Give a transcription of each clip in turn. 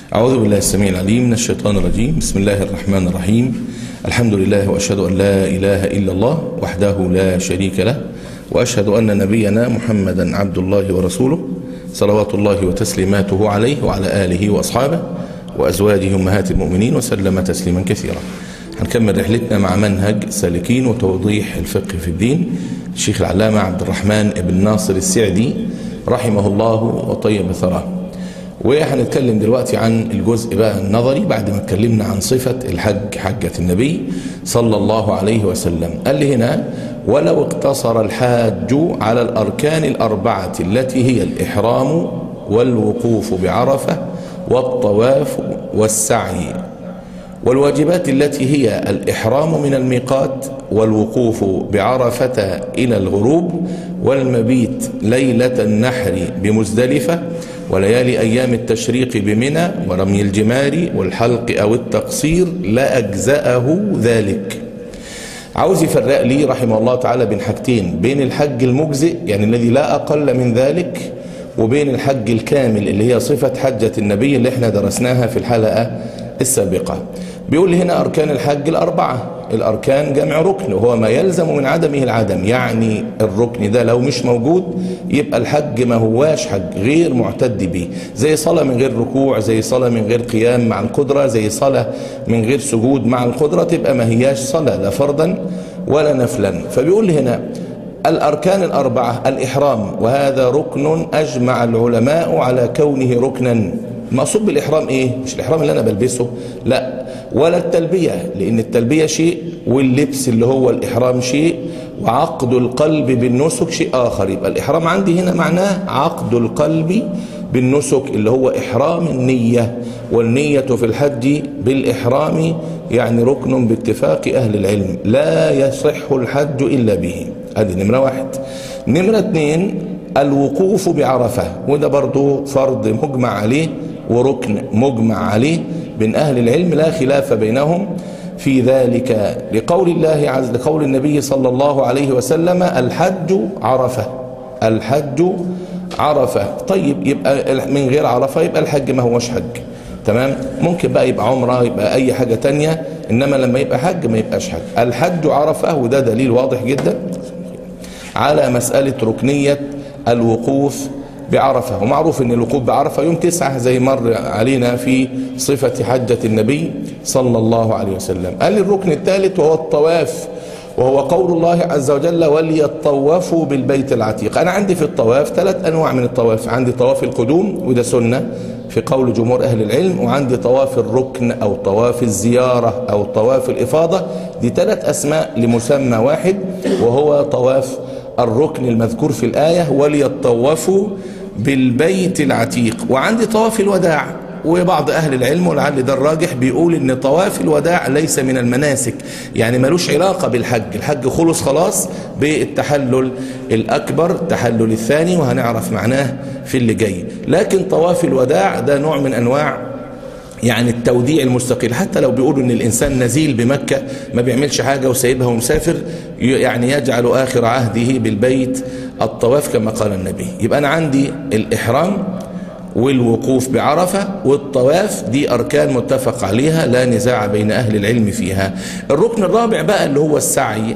أعوذ بالله السميع العليم من الشيطان الرجيم بسم الله الرحمن الرحيم الحمد لله وأشهد أن لا إله إلا الله وحده لا شريك له وأشهد أن نبينا محمدا عبد الله ورسوله صلوات الله وتسليماته عليه وعلى آله وأصحابه وأزواجه أمهات المؤمنين وسلم تسليما كثيرا هنكمل رحلتنا مع منهج سالكين وتوضيح الفقه في الدين الشيخ العلامة عبد الرحمن بن ناصر السعدي رحمه الله وطيب ثراه وهنتكلم دلوقتي عن الجزء بقى النظري بعد ما اتكلمنا عن صفة الحج حجة النبي صلى الله عليه وسلم قال لي هنا ولو اقتصر الحاج على الأركان الأربعة التي هي الإحرام والوقوف بعرفة والطواف والسعي والواجبات التي هي الإحرام من الميقات والوقوف بعرفة إلى الغروب والمبيت ليلة النحر بمزدلفة وليالي أيام التشريق بمنى ورمي الجمار والحلق أو التقصير لأجزأه ذلك عاوز يفرق لي رحمه الله تعالى بين حاجتين بين الحج المجزئ يعني الذي لا أقل من ذلك وبين الحج الكامل اللي هي صفة حجة النبي اللي احنا درسناها في الحلقة السابقة بيقول هنا أركان الحج الأربعة الأركان جمع ركن وهو ما يلزم من عدمه العدم يعني الركن ده لو مش موجود يبقى الحج ما هواش حج غير معتد به زي صلاة من غير ركوع زي صلاة من غير قيام مع القدرة زي صلاة من غير سجود مع القدرة تبقى ما هياش صلاة لا فرضا ولا نفلا فبيقول هنا الأركان الأربعة الإحرام وهذا ركن أجمع العلماء على كونه ركنا المقصود بالإحرام إيه؟ مش الإحرام اللي أنا بلبسه لا ولا التلبية لأن التلبية شيء واللبس اللي هو الإحرام شيء وعقد القلب بالنسك شيء آخر يبقى الإحرام عندي هنا معناه عقد القلب بالنسك اللي هو إحرام النية والنية في الحج بالإحرام يعني ركن باتفاق أهل العلم لا يصح الحج إلا به هذه نمرة واحد نمرة اثنين الوقوف بعرفة وده برضو فرض مجمع عليه وركن مجمع عليه بين أهل العلم لا خلاف بينهم في ذلك لقول الله عز لقول النبي صلى الله عليه وسلم الحج عرفة الحج عرفة طيب يبقى من غير عرفة يبقى الحج ما هوش حج تمام ممكن بقى يبقى عمره يبقى أي حاجة تانية إنما لما يبقى حج ما يبقاش حج الحج عرفة وده دليل واضح جدا على مسألة ركنية الوقوف بعرفة ومعروف ان الوقوف بعرفة يوم تسعة زي مر علينا في صفة حجة النبي صلى الله عليه وسلم قال الركن الثالث وهو الطواف وهو قول الله عز وجل وليطوفوا بالبيت العتيق أنا عندي في الطواف ثلاث أنواع من الطواف عندي طواف القدوم وده سنة في قول جمهور أهل العلم وعندي طواف الركن أو طواف الزيارة أو طواف الإفاضة دي ثلاث أسماء لمسمى واحد وهو طواف الركن المذكور في الآية وليطوفوا بالبيت العتيق وعندي طواف الوداع وبعض أهل العلم ولعل ده الراجح بيقول إن طواف الوداع ليس من المناسك يعني ملوش علاقة بالحج الحج خلص خلاص بالتحلل الأكبر التحلل الثاني وهنعرف معناه في اللي جاي لكن طواف الوداع ده نوع من أنواع يعني التوديع المستقيل حتى لو بيقولوا ان الانسان نزيل بمكة ما بيعملش حاجة وسايبها ومسافر يعني يجعل اخر عهده بالبيت الطواف كما قال النبي يبقى انا عندي الاحرام والوقوف بعرفة والطواف دي أركان متفق عليها لا نزاع بين أهل العلم فيها الركن الرابع بقى اللي هو السعي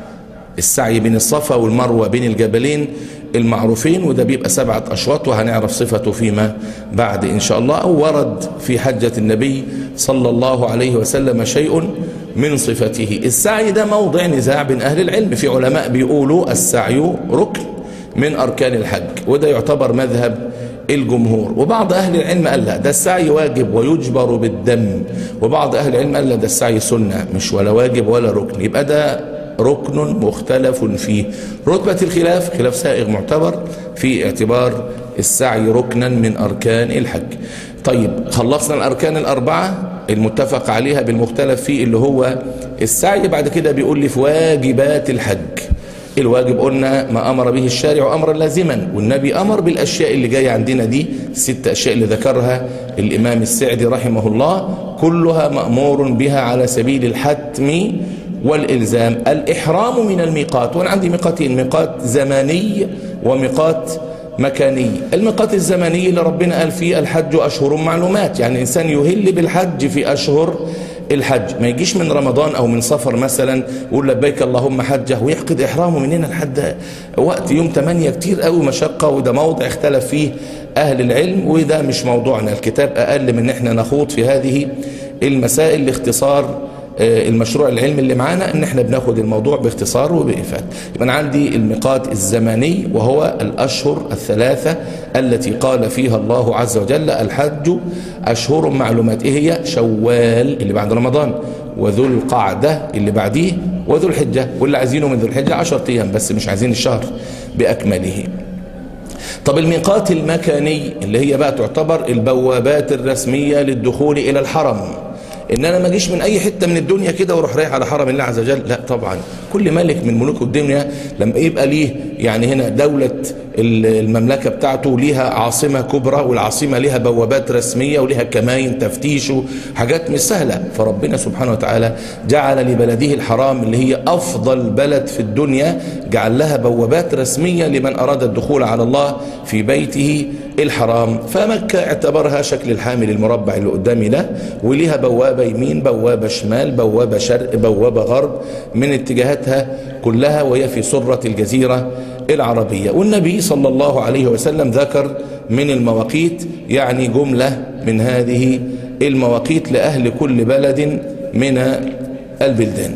السعي بين الصفا والمروة بين الجبلين المعروفين وده بيبقى سبعة أشواط وهنعرف صفته فيما بعد إن شاء الله أو ورد في حجة النبي صلى الله عليه وسلم شيء من صفته السعي ده موضع نزاع بين أهل العلم في علماء بيقولوا السعي ركن من أركان الحج وده يعتبر مذهب الجمهور وبعض أهل العلم قال لا ده السعي واجب ويجبر بالدم وبعض أهل العلم قال لا ده السعي سنة مش ولا واجب ولا ركن يبقى ده ركن مختلف فيه رتبة الخلاف خلاف سائغ معتبر في اعتبار السعي ركنا من أركان الحج طيب خلصنا الأركان الأربعة المتفق عليها بالمختلف فيه اللي هو السعي بعد كده بيقول لي في واجبات الحج الواجب قلنا ما أمر به الشارع أمرا لازما والنبي أمر بالأشياء اللي جاية عندنا دي ست أشياء اللي ذكرها الإمام السعدي رحمه الله كلها مأمور بها على سبيل الحتم والإلزام الإحرام من الميقات وأنا عندي ميقاتين ميقات زماني وميقات مكاني الميقات الزمني اللي ربنا قال فيه الحج أشهر معلومات يعني الإنسان يهل بالحج في أشهر الحج ما يجيش من رمضان أو من سفر مثلا يقول لبيك اللهم حجه ويعقد إحرامه من هنا لحد وقت يوم 8 كتير قوي مشقة وده موضع اختلف فيه أهل العلم وده مش موضوعنا الكتاب أقل من احنا نخوض في هذه المسائل لاختصار المشروع العلمي اللي معانا ان احنا بناخد الموضوع باختصار وبإفادة يبقى انا عندي الميقات الزمني وهو الاشهر الثلاثة التي قال فيها الله عز وجل الحج اشهر معلومات ايه هي شوال اللي بعد رمضان وذو القعدة اللي بعديه وذو الحجة واللي عايزينه من ذو الحجة 10 ايام بس مش عايزين الشهر باكمله طب الميقات المكاني اللي هي بقى تعتبر البوابات الرسمية للدخول الى الحرم ان انا ما اجيش من اي حته من الدنيا كده واروح رايح على حرم الله عز وجل لا طبعا كل ملك من ملوك الدنيا لما يبقى ليه يعني هنا دوله المملكه بتاعته ليها عاصمه كبرى والعاصمه ليها بوابات رسميه وليها كماين تفتيش وحاجات مش سهله فربنا سبحانه وتعالى جعل لبلده الحرام اللي هي افضل بلد في الدنيا جعل لها بوابات رسميه لمن اراد الدخول على الله في بيته الحرام فمكه اعتبرها شكل الحامل المربع اللي قدامي ده وليها بوابه يمين بوابه شمال بوابه شرق بوابه غرب من اتجاهاتها كلها وهي في سره الجزيره العربية والنبي صلى الله عليه وسلم ذكر من المواقيت يعني جملة من هذه المواقيت لأهل كل بلد من البلدان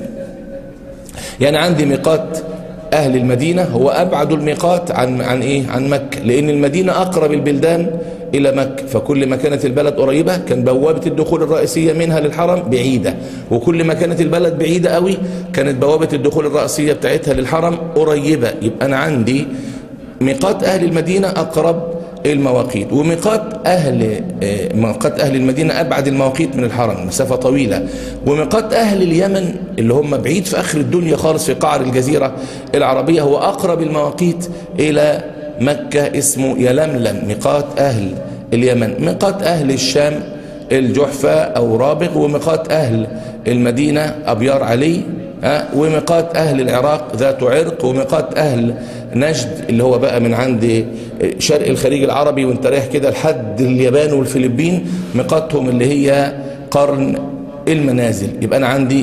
يعني عندي ميقات أهل المدينة هو أبعد الميقات عن عن إيه عن مكة لأن المدينة أقرب البلدان إلى مكة فكل ما كانت البلد قريبة كان بوابة الدخول الرئيسية منها للحرم بعيدة وكل ما كانت البلد بعيدة قوي كانت بوابة الدخول الرئيسية بتاعتها للحرم قريبة يبقى أنا عندي ميقات أهل المدينة أقرب المواقيت وميقات أهل ميقات أهل المدينة أبعد المواقيت من الحرم مسافة طويلة وميقات أهل اليمن اللي هم بعيد في آخر الدنيا خالص في قعر الجزيرة العربية هو أقرب المواقيت إلى مكة اسمه يلملم ميقات أهل اليمن ميقات أهل الشام الجحفة أو رابغ وميقات أهل المدينة أبيار علي وميقات أهل العراق ذات عرق وميقات أهل نجد اللي هو بقى من عند شرق الخليج العربي وانت رايح كده لحد اليابان والفلبين ميقاتهم اللي هي قرن المنازل يبقى أنا عندي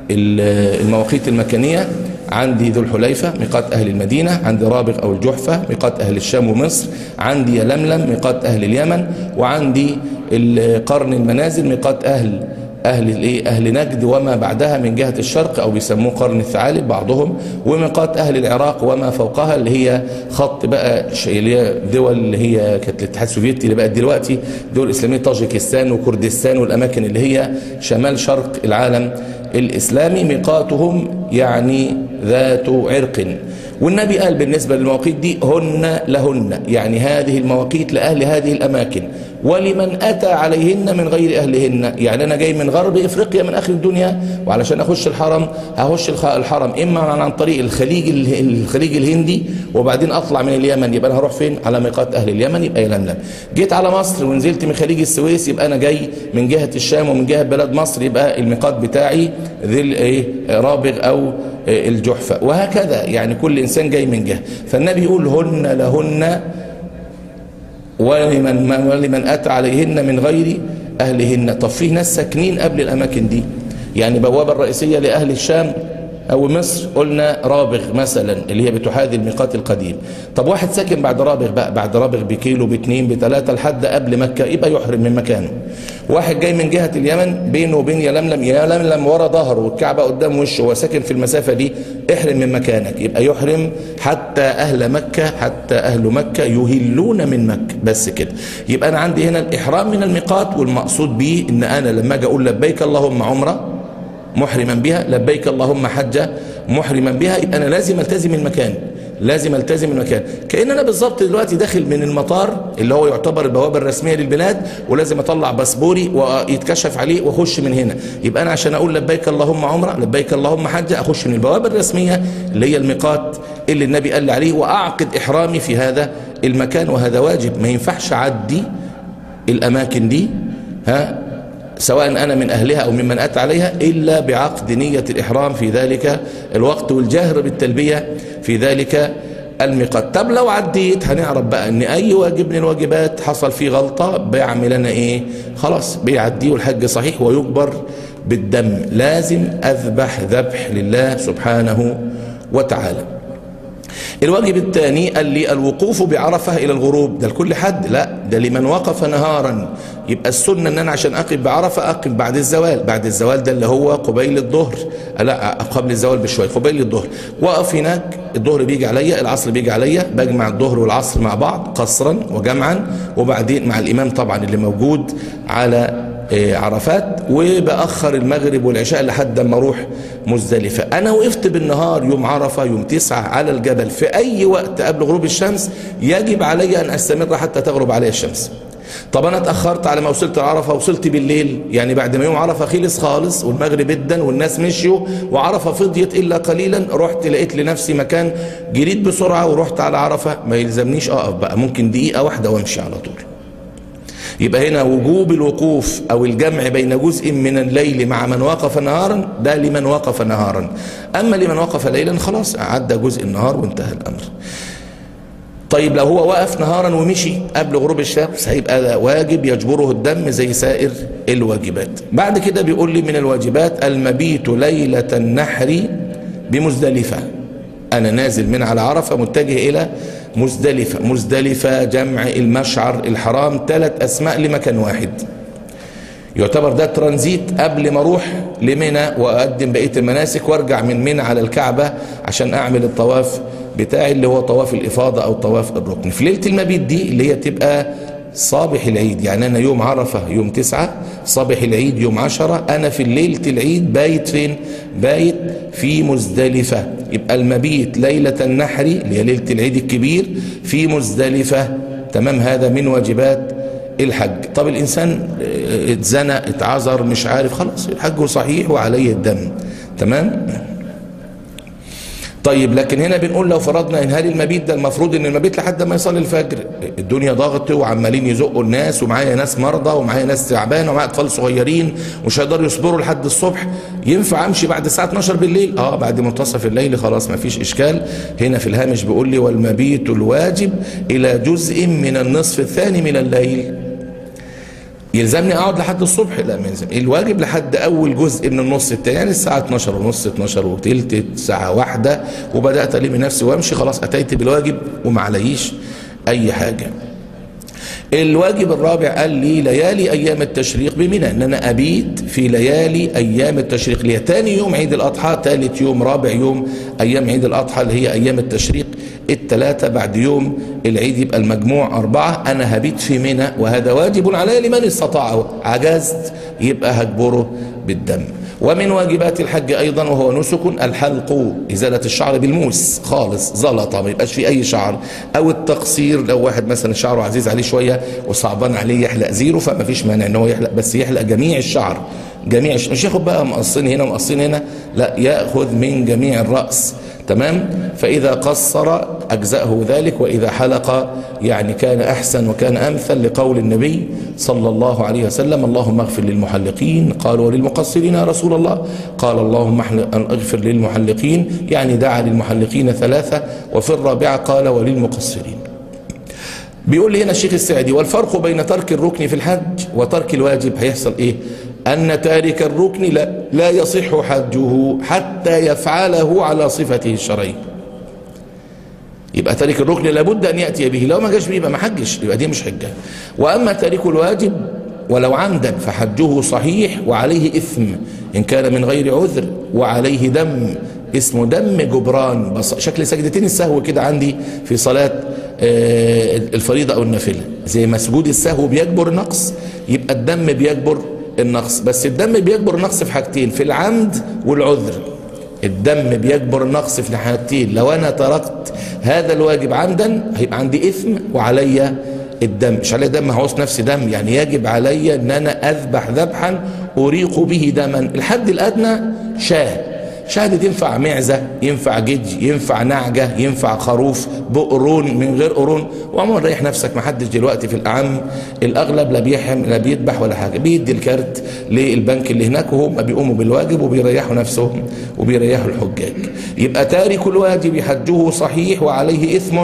المواقيت المكانية عندي ذو الحليفة ميقات أهل المدينة عندي رابغ أو الجحفة ميقات أهل الشام ومصر عندي يلملم ميقات أهل اليمن وعندي قرن المنازل ميقات أهل أهل الإيه أهل نجد وما بعدها من جهة الشرق أو بيسموه قرن الثعالب بعضهم وميقات أهل العراق وما فوقها اللي هي خط بقى اللي هي دول اللي هي كانت الاتحاد السوفيتي اللي بقت دلوقتي دول إسلامية طاجيكستان وكردستان والأماكن اللي هي شمال شرق العالم الإسلامي ميقاتهم يعني ذات عرق والنبي قال بالنسبة للمواقيت دي هن لهن يعني هذه المواقيت لأهل هذه الأماكن ولمن أتى عليهن من غير أهلهن يعني أنا جاي من غرب إفريقيا من آخر الدنيا وعلشان أخش الحرم هخش الحرم إما عن طريق الخليج الخليج الهندي وبعدين أطلع من اليمن يبقى أنا هروح فين على ميقات أهل اليمن يبقى يلملم جيت على مصر ونزلت من خليج السويس يبقى أنا جاي من جهة الشام ومن جهة بلد مصر يبقى الميقات بتاعي ذي رابغ أو الجحفة وهكذا يعني كل إنسان جاي من جهة فالنبي يقول هن لهن ولمن, ولمن أتى عليهن من غير أهلهن طب فيه ناس ساكنين قبل الأماكن دي يعني بوابة الرئيسية لأهل الشام أو مصر قلنا رابغ مثلا اللي هي بتحاذي الميقات القديم طب واحد ساكن بعد رابغ بقى بعد رابغ بكيلو باثنين بثلاثة لحد قبل مكة يبقى يحرم من مكانه واحد جاي من جهة اليمن بينه وبين يلملم يلملم ورا ظهره والكعبة قدام وشه وساكن في المسافة دي احرم من مكانك يبقى يحرم حتى أهل مكة حتى أهل مكة يهلون من مكة بس كده يبقى أنا عندي هنا الإحرام من الميقات والمقصود به إن أنا لما أجي أقول لبيك اللهم عمره محرما بها لبيك اللهم حجة محرما بها يبقى أنا لازم التزم المكان لازم التزم المكان كأن أنا بالظبط دلوقتي داخل من المطار اللي هو يعتبر البوابة الرسمية للبلاد ولازم أطلع باسبوري ويتكشف عليه وأخش من هنا يبقى أنا عشان أقول لبيك اللهم عمرة لبيك اللهم حجة أخش من البوابة الرسمية اللي هي الميقات اللي النبي قال لي عليه وأعقد إحرامي في هذا المكان وهذا واجب ما ينفعش عدي الأماكن دي ها سواء أنا من أهلها أو ممن أتى عليها إلا بعقد نية الإحرام في ذلك الوقت والجهر بالتلبية في ذلك الميقات طب لو عديت هنعرف بقى ان اي واجب من الواجبات حصل فيه غلطة بيعمل انا ايه خلاص بيعديه الحج صحيح ويجبر بالدم لازم اذبح ذبح لله سبحانه وتعالى الواجب الثاني قال لي الوقوف بعرفة إلى الغروب ده لكل حد لا ده لمن وقف نهارا يبقى السنة ان انا عشان اقف بعرفة اقف بعد الزوال بعد الزوال ده اللي هو قبيل الظهر لا قبل الزوال بشوية قبيل الظهر وقف هناك الظهر بيجي عليا العصر بيجي عليا بجمع الظهر والعصر مع بعض قصرا وجمعا وبعدين مع الامام طبعا اللي موجود على عرفات وبأخر المغرب والعشاء لحد ما اروح مزدلفة انا وقفت بالنهار يوم عرفة يوم تسعة على الجبل في اي وقت قبل غروب الشمس يجب علي ان استمر حتى تغرب علي الشمس طب انا اتاخرت على ما وصلت عرفه وصلت بالليل يعني بعد ما يوم عرفه خلص خالص والمغرب ادن والناس مشيوا وعرفه فضيت الا قليلا رحت لقيت لنفسي مكان جريت بسرعه ورحت على عرفه ما يلزمنيش اقف بقى ممكن دقيقه واحده وامشي على طول يبقى هنا وجوب الوقوف او الجمع بين جزء من الليل مع من وقف نهارا ده لمن وقف نهارا اما لمن وقف ليلا خلاص عدى جزء النهار وانتهى الامر طيب لو هو وقف نهارا ومشي قبل غروب الشمس هيبقى واجب يجبره الدم زي سائر الواجبات بعد كده بيقول لي من الواجبات المبيت ليلة النحر بمزدلفة أنا نازل من على عرفة متجه إلى مزدلفة مزدلفة جمع المشعر الحرام ثلاث أسماء لمكان واحد يعتبر ده ترانزيت قبل ما اروح لمنى واقدم بقيه المناسك وارجع من منى على الكعبه عشان اعمل الطواف بتاعي اللي هو طواف الافاضه او طواف الركن في ليله المبيت دي اللي هي تبقى صابح العيد يعني انا يوم عرفه يوم تسعة صابح العيد يوم عشرة انا في ليله العيد بايت فين بايت في مزدلفه يبقى المبيت ليله النحر اللي هي ليله العيد الكبير في مزدلفه تمام هذا من واجبات الحج طب الإنسان اتزنى اتعذر مش عارف خلاص الحج صحيح وعليه الدم تمام طيب لكن هنا بنقول لو فرضنا ان هل المبيت ده المفروض ان المبيت لحد ما يصلي الفجر الدنيا ضغط وعمالين يزقوا الناس ومعايا ناس مرضى ومعايا ناس تعبانه ومعايا اطفال صغيرين مش هيقدروا يصبروا لحد الصبح ينفع امشي بعد الساعه 12 بالليل اه بعد منتصف الليل خلاص ما فيش اشكال هنا في الهامش بيقول لي والمبيت الواجب الى جزء من النصف الثاني من الليل يلزمني اقعد لحد الصبح لا ما يلزم الواجب لحد اول جزء من النص التاني يعني الساعه 12 ونص 12 وتلت الساعه واحدة وبدات الم نفسي وامشي خلاص اتيت بالواجب وما عليش اي حاجه الواجب الرابع قال لي ليالي ايام التشريق بمنى ان انا ابيت في ليالي ايام التشريق اللي هي تاني يوم عيد الاضحى ثالث يوم رابع يوم ايام عيد الاضحى اللي هي ايام التشريق الثلاثة بعد يوم العيد يبقى المجموع أربعة أنا هبيت في منى وهذا واجب علي لمن استطاعه عجزت يبقى هجبره بالدم ومن واجبات الحج أيضا وهو نسك الحلق إزالة الشعر بالموس خالص زلطة ما يبقاش في أي شعر أو التقصير لو واحد مثلا شعره عزيز عليه شوية وصعبان عليه يحلق زيرو فما فيش مانع ان هو يحلق بس يحلق جميع الشعر جميع الشعر. مش ياخد بقى مقصين هنا ومقصين هنا لا يأخذ من جميع الرأس تمام فإذا قصر أجزأه ذلك وإذا حلق يعني كان أحسن وكان أمثل لقول النبي صلى الله عليه وسلم اللهم اغفر للمحلقين قال وللمقصرين يا رسول الله قال اللهم اغفر للمحلقين يعني دعا للمحلقين ثلاثة وفي الرابعة قال وللمقصرين بيقول لي هنا الشيخ السعدي والفرق بين ترك الركن في الحج وترك الواجب هيحصل ايه أن تارك الركن لا, لا يصح حجه حتى يفعله على صفته الشرعية يبقى تارك الركن لابد أن يأتي به لو ما جاش به يبقى ما حجش يبقى دي مش حجة وأما تارك الواجب ولو عمدا فحجه صحيح وعليه إثم إن كان من غير عذر وعليه دم اسمه دم جبران بص شكل سجدتين السهو كده عندي في صلاة الفريضة أو النافلة زي ما سجود السهو بيجبر نقص يبقى الدم بيجبر النقص بس الدم بيجبر النقص في حاجتين في العمد والعذر الدم بيجبر النقص في حاجتين لو انا تركت هذا الواجب عمدا هيبقى عندي اثم وعليا الدم مش عليا دم هعوص نفسي دم يعني يجب عليا ان انا اذبح ذبحا اريق به دما الحد الادنى شاه شهادة ينفع معزة ينفع جدج ينفع نعجة ينفع خروف بقرون من غير قرون وعموما ريح نفسك ما حدش دلوقتي في الأعم الأغلب لا بيحم لا بيذبح ولا حاجة بيدي الكارت للبنك اللي هناك وهم بيقوموا بالواجب وبيريحوا نفسهم وبيريحوا الحجاج يبقى تارك الواجب حجه صحيح وعليه إثم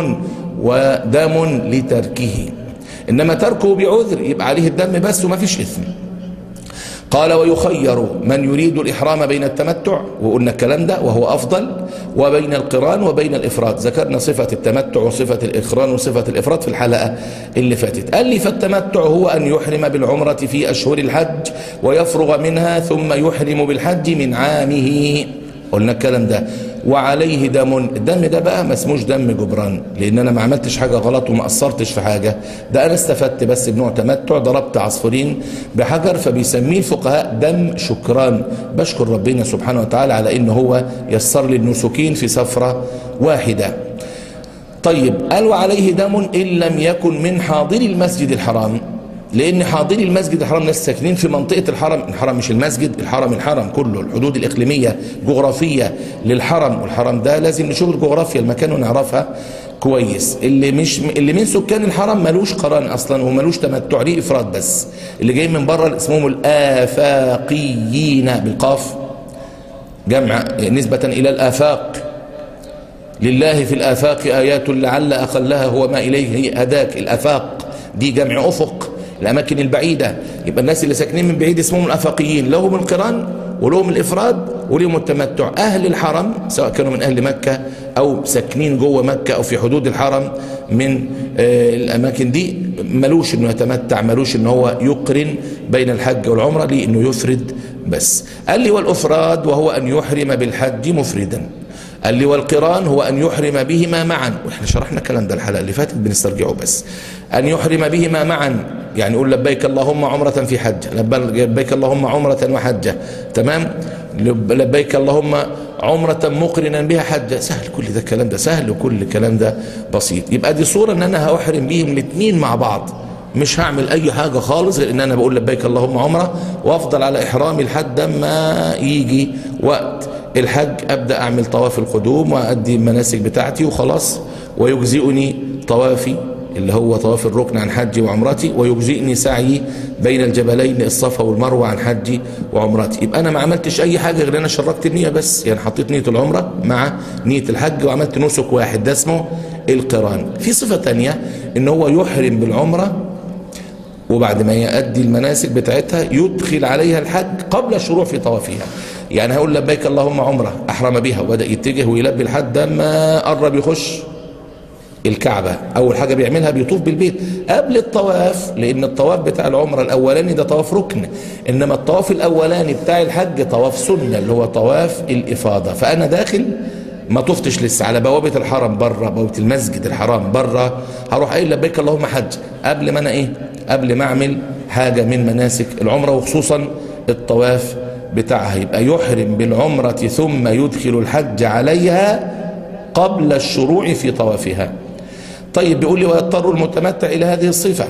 ودم لتركه إنما تركه بعذر يبقى عليه الدم بس وما فيش إثم قال ويخير من يريد الإحرام بين التمتع وقلنا الكلام ده وهو أفضل وبين القران وبين الإفراد ذكرنا صفة التمتع وصفة الإقران وصفة الإفراد في الحلقة اللي فاتت قال لي فالتمتع هو أن يحرم بالعمرة في أشهر الحج ويفرغ منها ثم يحرم بالحج من عامه قلنا الكلام ده وعليه دم الدم ده بقى ما اسموش دم جبران لان انا ما عملتش حاجه غلط وما قصرتش في حاجه ده انا استفدت بس بنوع تمتع ضربت عصفورين بحجر فبيسميه الفقهاء دم شكران بشكر ربنا سبحانه وتعالى على ان هو يسر لي النسكين في سفره واحده طيب قال وعليه دم ان لم يكن من حاضر المسجد الحرام لان حاضري المسجد الحرام ناس ساكنين في منطقه الحرم الحرم مش المسجد الحرم الحرم كله الحدود الاقليميه جغرافيه للحرم والحرم ده لازم نشوف الجغرافيا المكان ونعرفها كويس اللي مش اللي من سكان الحرم ملوش قران اصلا وملوش تمتع ليه افراد بس اللي جاي من بره اسمهم الافاقيين بالقاف جمع نسبه الى الافاق لله في الافاق ايات لعل اقلها هو ما اليه هداك الافاق دي جمع افق الأماكن البعيدة يبقى الناس اللي ساكنين من بعيد اسمهم الأفقيين لهم القران ولهم الإفراد ولهم التمتع أهل الحرم سواء كانوا من أهل مكة أو ساكنين جوه مكة أو في حدود الحرم من آه الأماكن دي ملوش أنه يتمتع ملوش أنه هو يقرن بين الحج والعمرة ليه أنه يفرد بس قال لي والأفراد وهو أن يحرم بالحج مفردا قال لي والقران هو أن يحرم بهما معا واحنا شرحنا الكلام ده الحلقة اللي فاتت بنسترجعه بس أن يحرم بهما معا يعني يقول لبيك اللهم عمرة في حج لبيك اللهم عمرة وحجة تمام لبيك اللهم عمرة مقرنا بها حجة سهل كل ده الكلام ده سهل وكل الكلام ده بسيط يبقى دي صورة ان انا هأحرم بيهم الاثنين مع بعض مش هعمل اي حاجة خالص غير ان انا بقول لبيك اللهم عمرة وافضل على احرامي لحد ما يجي وقت الحج ابدا اعمل طواف القدوم وادي المناسك بتاعتي وخلاص ويجزئني طوافي اللي هو طواف الركن عن حجي وعمرتي ويجزئني سعي بين الجبلين الصفا والمروه عن حجي وعمرتي يبقى انا ما عملتش اي حاجه غير انا شركت النيه بس يعني حطيت نيه العمره مع نيه الحج وعملت نسك واحد ده اسمه القران في صفه ثانيه ان هو يحرم بالعمره وبعد ما يؤدي المناسك بتاعتها يدخل عليها الحج قبل الشروع في طوافها يعني هقول لبيك اللهم عمره احرم بها وبدا يتجه ويلبي لحد ما قرب يخش الكعبة أول حاجة بيعملها بيطوف بالبيت قبل الطواف لأن الطواف بتاع العمرة الأولاني ده طواف ركن إنما الطواف الأولاني بتاع الحج طواف سنة اللي هو طواف الإفاضة فأنا داخل ما طفتش لسه على بوابة الحرم بره بوابة المسجد الحرام بره هروح قايل لبيك اللهم حج قبل ما أنا إيه قبل ما أعمل حاجة من مناسك العمرة وخصوصا الطواف بتاعها يبقى يحرم بالعمرة ثم يدخل الحج عليها قبل الشروع في طوافها طيب بيقول لي ويضطر المتمتع إلى هذه الصفة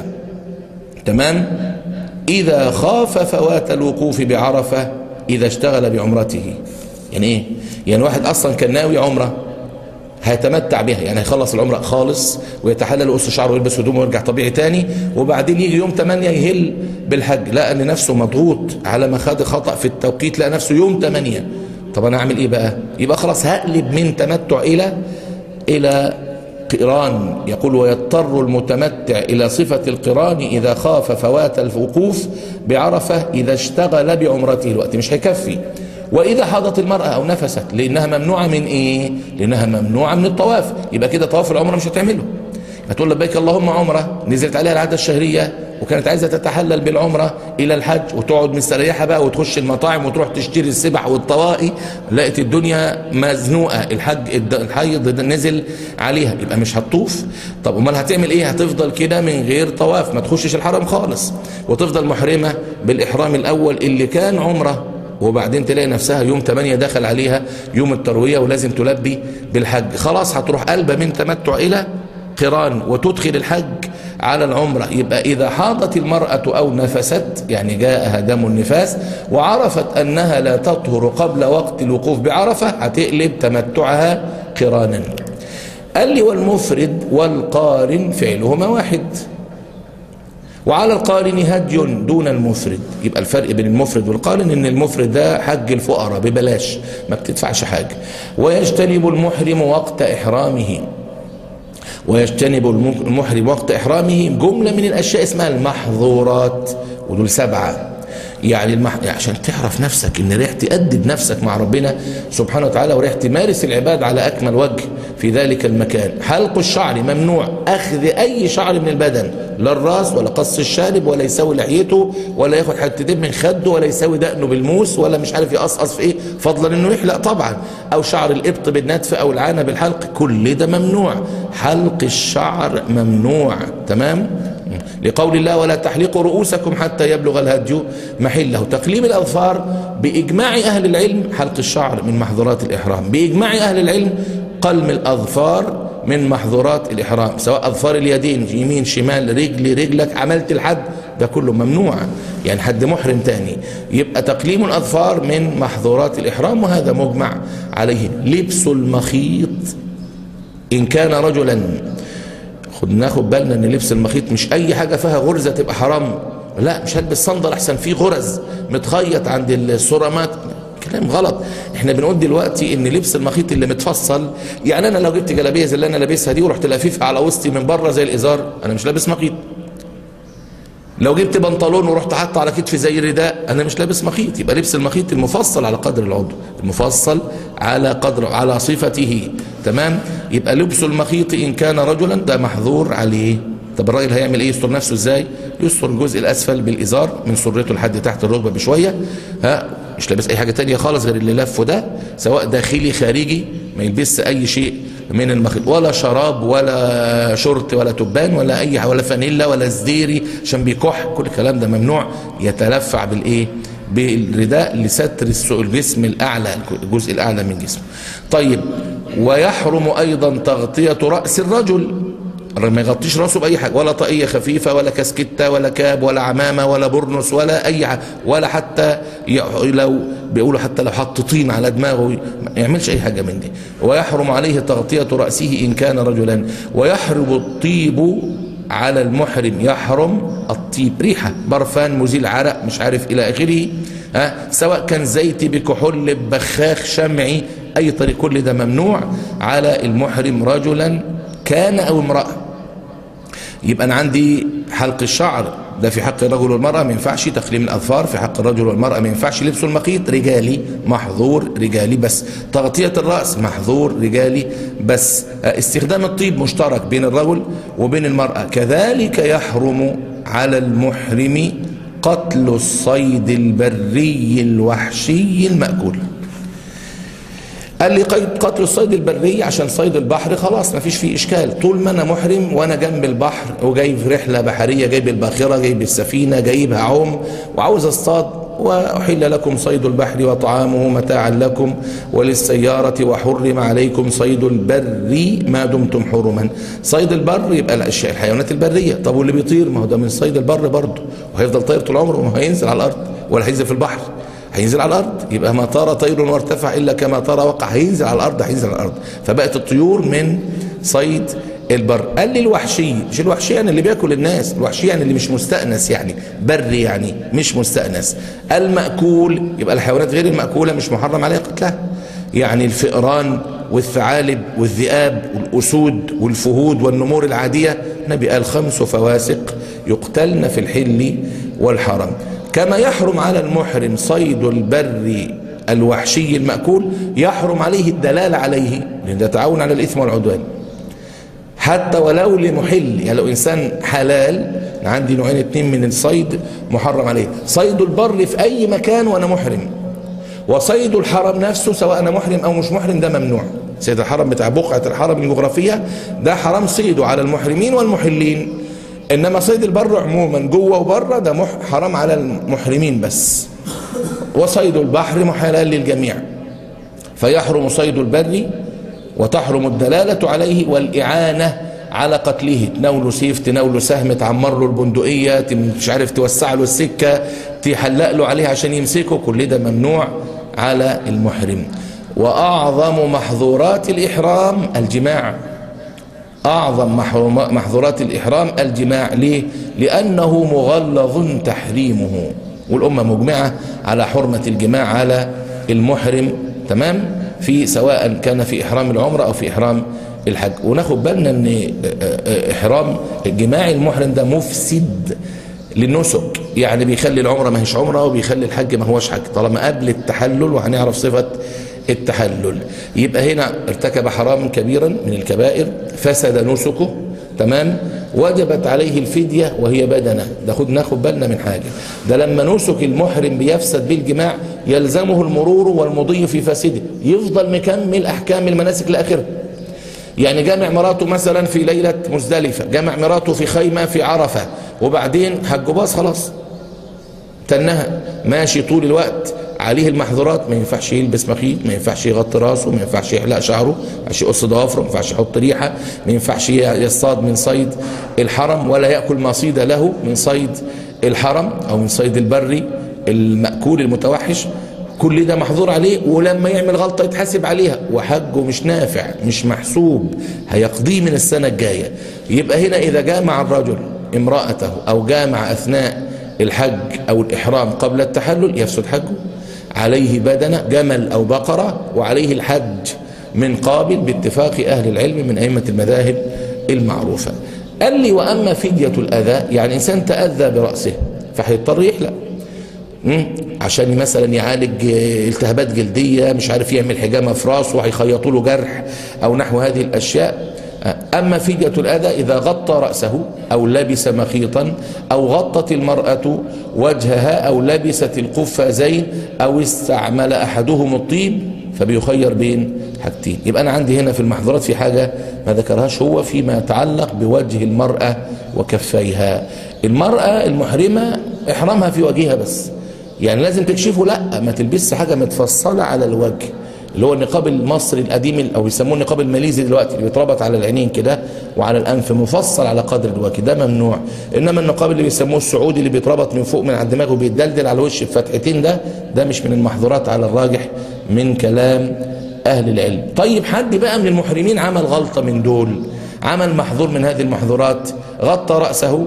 تمام إذا خاف فوات الوقوف بعرفة إذا اشتغل بعمرته يعني إيه يعني واحد أصلا كان ناوي عمرة هيتمتع بها يعني هيخلص العمرة خالص ويتحلل ويقص شعره ويلبس هدومه ويرجع طبيعي تاني وبعدين يجي يوم 8 يهل بالحج لقى ان نفسه مضغوط على ما خد خطأ في التوقيت لقى نفسه يوم 8 طب انا اعمل ايه بقى يبقى خلاص هقلب من تمتع الى الى قران يقول ويضطر المتمتع إلى صفة القران إذا خاف فوات الوقوف بعرفة إذا اشتغل بعمرته الوقت مش هيكفي وإذا حاضت المرأة أو نفست لأنها ممنوعة من إيه لأنها ممنوعة من الطواف يبقى كده طواف العمرة مش هتعمله هتقول لبيك اللهم عمرة نزلت عليها العادة الشهرية وكانت عايزة تتحلل بالعمرة إلى الحج وتقعد مستريحة بقى وتخش المطاعم وتروح تشتري السبح والطواقي لقيت الدنيا مزنوقة الحج الحيض نزل عليها يبقى مش هتطوف طب امال هتعمل ايه هتفضل كده من غير طواف ما تخشش الحرم خالص وتفضل محرمة بالإحرام الأول اللي كان عمره وبعدين تلاقي نفسها يوم 8 دخل عليها يوم التروية ولازم تلبي بالحج خلاص هتروح قلبة من تمتع إلى قران وتدخل الحج على العمرة يبقى إذا حاضت المرأة أو نفست يعني جاءها دم النفاس وعرفت أنها لا تطهر قبل وقت الوقوف بعرفة هتقلب تمتعها قرانا قال لي والمفرد والقارن فعلهما واحد وعلى القارن هدي دون المفرد يبقى الفرق بين المفرد والقارن ان المفرد ده حج الفقراء ببلاش ما بتدفعش حاجة ويجتنب المحرم وقت إحرامه ويجتنب المحرم وقت إحرامه جملة من الأشياء اسمها المحظورات ودول سبعة يعني المح... يعني عشان تعرف نفسك ان ريح تأدب نفسك مع ربنا سبحانه وتعالى وريح تمارس العباد على أكمل وجه في ذلك المكان حلق الشعر ممنوع أخذ أي شعر من البدن لا الراس ولا قص الشارب ولا يساوي لحيته ولا ياخد حتتين من خده ولا يساوي دقنه بالموس ولا مش عارف يقصقص في ايه فضلا انه يحلق طبعا او شعر الابط بالنتف او العانه بالحلق كل ده ممنوع حلق الشعر ممنوع تمام لقول الله ولا تحلقوا رؤوسكم حتى يبلغ الهدي محله تقليم الأظفار بإجماع أهل العلم حلق الشعر من محظورات الإحرام بإجماع أهل العلم قلم الأظفار من محظورات الإحرام سواء أظفار اليدين يمين شمال رجل رجلك عملت الحد ده كله ممنوع يعني حد محرم تاني يبقى تقليم الأظفار من محظورات الإحرام وهذا مجمع عليه لبس المخيط إن كان رجلا خد ناخد بالنا ان لبس المخيط مش اي حاجة فيها غرزة تبقى حرام لا مش هلبس صندل احسن فيه غرز متخيط عند السرمات كلام غلط احنا بنقول دلوقتي ان لبس المخيط اللي متفصل يعني انا لو جبت جلابيه زي اللي انا لابسها دي ورحت لاففها على وسطي من بره زي الازار انا مش لابس مخيط لو جبت بنطلون ورحت حاطه على كتفي زي الرداء انا مش لابس مخيط يبقى لبس المخيط المفصل على قدر العضو المفصل على قدر على صفته تمام يبقى لبس المخيط ان كان رجلا ده محظور عليه طب الراجل هيعمل ايه يستر نفسه ازاي يستر الجزء الاسفل بالازار من سرته لحد تحت الركبه بشويه ها مش لابس اي حاجه تانية خالص غير اللي لفه ده سواء داخلي خارجي ما يلبسش اي شيء من المخيط ولا شراب ولا شورت ولا تبان ولا اي ولا فانيلا ولا زديري عشان بيكح كل الكلام ده ممنوع يتلفع بالايه بالرداء لستر الجسم الاعلى الجزء الاعلى من جسمه طيب ويحرم ايضا تغطيه راس الرجل ما يغطيش راسه باي حاجه ولا طاقيه خفيفه ولا كاسكته ولا كاب ولا عمامه ولا برنس ولا اي حاجه ولا حتى لو بيقولوا حتى لو حط طين على دماغه ما يعملش اي حاجه من دي ويحرم عليه تغطيه راسه ان كان رجلا ويحرم الطيب على المحرم يحرم الطيب ريحه برفان مزيل عرق مش عارف الى اخره ها سواء كان زيتي بكحول بخاخ شمعي اي طريق كل ده ممنوع على المحرم رجلا كان او امراه يبقى انا عندي حلق الشعر ده في حق الرجل والمرأة ما ينفعش تقليم الأظفار في حق الرجل والمرأة ما ينفعش لبس المخيط رجالي محظور رجالي بس تغطية الرأس محظور رجالي بس استخدام الطيب مشترك بين الرجل وبين المرأة كذلك يحرم على المحرم قتل الصيد البري الوحشي المأكول قال لي قيد قتل الصيد البري عشان صيد البحر خلاص ما فيش فيه اشكال طول ما انا محرم وانا جنب البحر وجايب رحله بحريه جايب الباخره جايب السفينه جايبها عوم وعاوز اصطاد واحل لكم صيد البحر وطعامه متاعا لكم وللسياره وحرم عليكم صيد البر ما دمتم حرما صيد البر يبقى الاشياء الحيوانات البريه طب واللي بيطير ما هو ده من صيد البر برضه وهيفضل طاير طول عمره وما هينزل على الارض ولا هينزل في البحر هينزل على الارض يبقى ما طار طير وارتفع الا كما طار وقع هينزل على الارض هينزل على الارض فبقت الطيور من صيد البر قال لي الوحشي مش الوحشي يعني اللي بياكل الناس الوحشي يعني اللي مش مستأنس يعني بر يعني مش مستأنس المأكول يبقى الحيوانات غير المأكولة مش محرم عليها قتلها يعني الفئران والثعالب والذئاب والأسود والفهود والنمور العادية النبي قال خمس فواسق يقتلن في الحل والحرم كما يحرم على المحرم صيد البر الوحشي المأكول يحرم عليه الدلال عليه لأن ده تعاون على الإثم والعدوان حتى ولو لمحل يعني لو إنسان حلال عندي نوعين اتنين من الصيد محرم عليه صيد البر في أي مكان وأنا محرم وصيد الحرم نفسه سواء أنا محرم أو مش محرم ده ممنوع صيد الحرم بتاع بقعة الحرم الجغرافية ده حرام صيده على المحرمين والمحلين انما صيد البر عموما جوه وبره ده حرام على المحرمين بس وصيد البحر حلال للجميع فيحرم صيد البر وتحرم الدلالة عليه والإعانة على قتله تناوله سيف تناوله سهم تعمر له البندقية مش عارف توسع له السكة تحلق له عليه عشان يمسكه كل ده ممنوع على المحرم وأعظم محظورات الإحرام الجماع أعظم محظورات الإحرام الجماع ليه؟ لأنه مغلظ تحريمه والأمة مجمعة على حرمة الجماع على المحرم تمام في سواء كان في إحرام العمرة أو في إحرام الحج وناخد بالنا ان إحرام جماع المحرم ده مفسد للنسك يعني بيخلي العمرة ما هيش عمرة وبيخلي الحج ما هوش حج طالما قبل التحلل وهنعرف صفة التحلل يبقى هنا ارتكب حراما كبيرا من الكبائر فسد نسكه تمام وجبت عليه الفدية وهي بدنة ده خد ناخد بالنا من حاجة ده لما نسك المحرم بيفسد بالجماع يلزمه المرور والمضي في فاسده يفضل مكمل أحكام المناسك لآخرها يعني جامع مراته مثلا في ليلة مزدلفة جامع مراته في خيمة في عرفة وبعدين حج باص خلاص تنهى ماشي طول الوقت عليه المحظورات ما ينفعش يلبس مخيط ما ينفعش يغطي راسه ما ينفعش يحلق شعره ما ينفعش يقص ضوافره ما ينفعش يحط ريحه ما ينفعش يصطاد من صيد الحرم ولا ياكل ما صيد له من صيد الحرم او من صيد البري المأكول المتوحش كل ده محظور عليه ولما يعمل غلطة يتحاسب عليها وحجه مش نافع مش محسوب هيقضيه من السنة الجاية يبقى هنا إذا جامع الرجل امرأته أو جامع أثناء الحج أو الإحرام قبل التحلل يفسد حجه عليه بدنة جمل أو بقرة وعليه الحج من قابل باتفاق أهل العلم من أئمة المذاهب المعروفة قال لي وأما فدية الأذى يعني إنسان تأذى برأسه فهيضطر يحلق عشان مثلا يعالج التهابات جلدية مش عارف يعمل حجامة في راسه وهيخيطوا له جرح أو نحو هذه الأشياء أما فدية الأذى إذا غطى رأسه أو لبس مخيطا أو غطت المرأة وجهها أو لبست القفازين أو استعمل أحدهم الطيب فبيخير بين حاجتين يبقى أنا عندي هنا في المحظورات في حاجة ما ذكرهاش هو فيما يتعلق بوجه المرأة وكفيها المرأة المحرمة إحرامها في وجهها بس يعني لازم تكشفه لا ما تلبسش حاجة متفصلة على الوجه اللي هو النقاب المصري القديم او يسموه النقاب الماليزي دلوقتي اللي بيتربط على العينين كده وعلى الانف مفصل على قدر الوجه ده ممنوع انما النقاب اللي بيسموه السعودي اللي بيتربط من فوق من على الدماغ وبيتدلدل على الوش بفتحتين ده ده مش من المحظورات على الراجح من كلام اهل العلم طيب حد بقى من المحرمين عمل غلطة من دول عمل محظور من هذه المحظورات غطى رأسه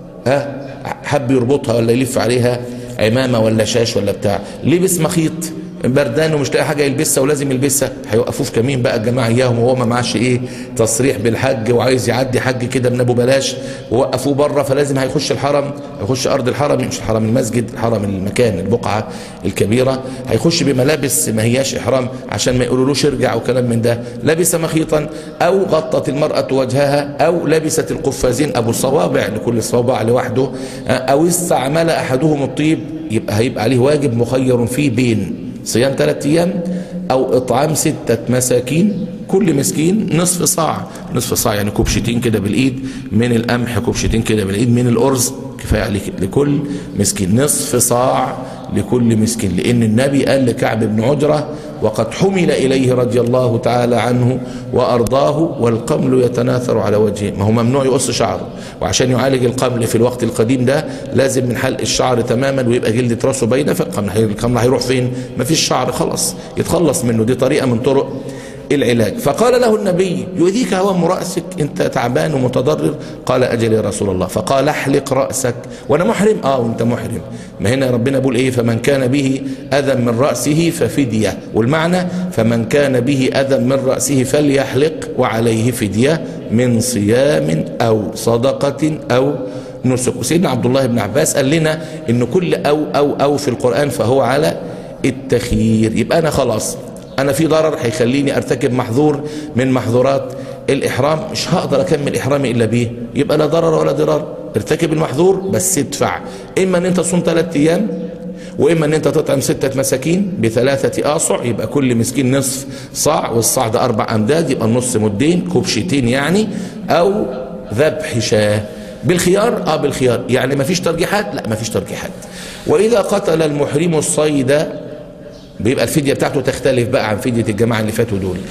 ها حب يربطها ولا يلف عليها عمامة ولا شاش ولا بتاع لبس مخيط بردان ومش لاقي حاجه يلبسها ولازم يلبسها هيوقفوه في كمين بقى الجماعه اياهم وهو ما معاش ايه تصريح بالحج وعايز يعدي حج كده من ابو بلاش ووقفوه بره فلازم هيخش الحرم هيخش ارض الحرم مش الحرم المسجد الحرم المكان البقعه الكبيره هيخش بملابس ما هياش احرام عشان ما يقولولوش ارجع وكلام من ده لبس مخيطا او غطت المراه وجهها او لبست القفازين ابو صوابع لكل صوابع لوحده او استعمل احدهم الطيب يبقى هيبقى عليه واجب مخير فيه بين صيام ثلاثة أيام أو إطعام ستة مساكين كل مسكين نصف صاع نصف صاع يعني كبشتين كده بالإيد من القمح كبشتين كده بالإيد من الأرز كفاية عليك لكل مسكين نصف صاع لكل مسكين لأن النبي قال لكعب بن عجرة وقد حمل إليه رضي الله تعالى عنه وأرضاه والقمل يتناثر على وجهه ما هو ممنوع يقص شعره وعشان يعالج القمل في الوقت القديم ده لازم من حلق الشعر تماما ويبقى جلدة راسه باينة فالقمل القمل هيروح فين ما فيش شعر خلاص يتخلص منه دي طريقة من طرق العلاج فقال له النبي يؤذيك هوام رأسك انت تعبان ومتضرر قال أجل يا رسول الله فقال احلق رأسك وانا محرم اه وانت محرم ما هنا ربنا بيقول ايه فمن كان به أذى من رأسه ففدية والمعنى فمن كان به أذى من رأسه فليحلق وعليه فدية من صيام أو صدقة أو نسك وسيدنا عبد الله بن عباس قال لنا ان كل أو أو أو في القرآن فهو على التخيير يبقى أنا خلاص انا في ضرر هيخليني ارتكب محظور من محظورات الاحرام مش هقدر اكمل احرامي الا بيه يبقى لا ضرر ولا ضرار ارتكب المحظور بس ادفع اما ان انت تصوم ثلاث ايام واما ان انت تطعم ستة مساكين بثلاثة اصع يبقى كل مسكين نصف صاع والصاع ده اربع امداد يبقى النص مدين كبشتين يعني او ذبح شاه بالخيار اه بالخيار يعني ما فيش ترجيحات لا ما فيش ترجيحات واذا قتل المحرم الصيد بيبقى الفدية بتاعته تختلف بقى عن فدية الجماعة اللي فاتوا دول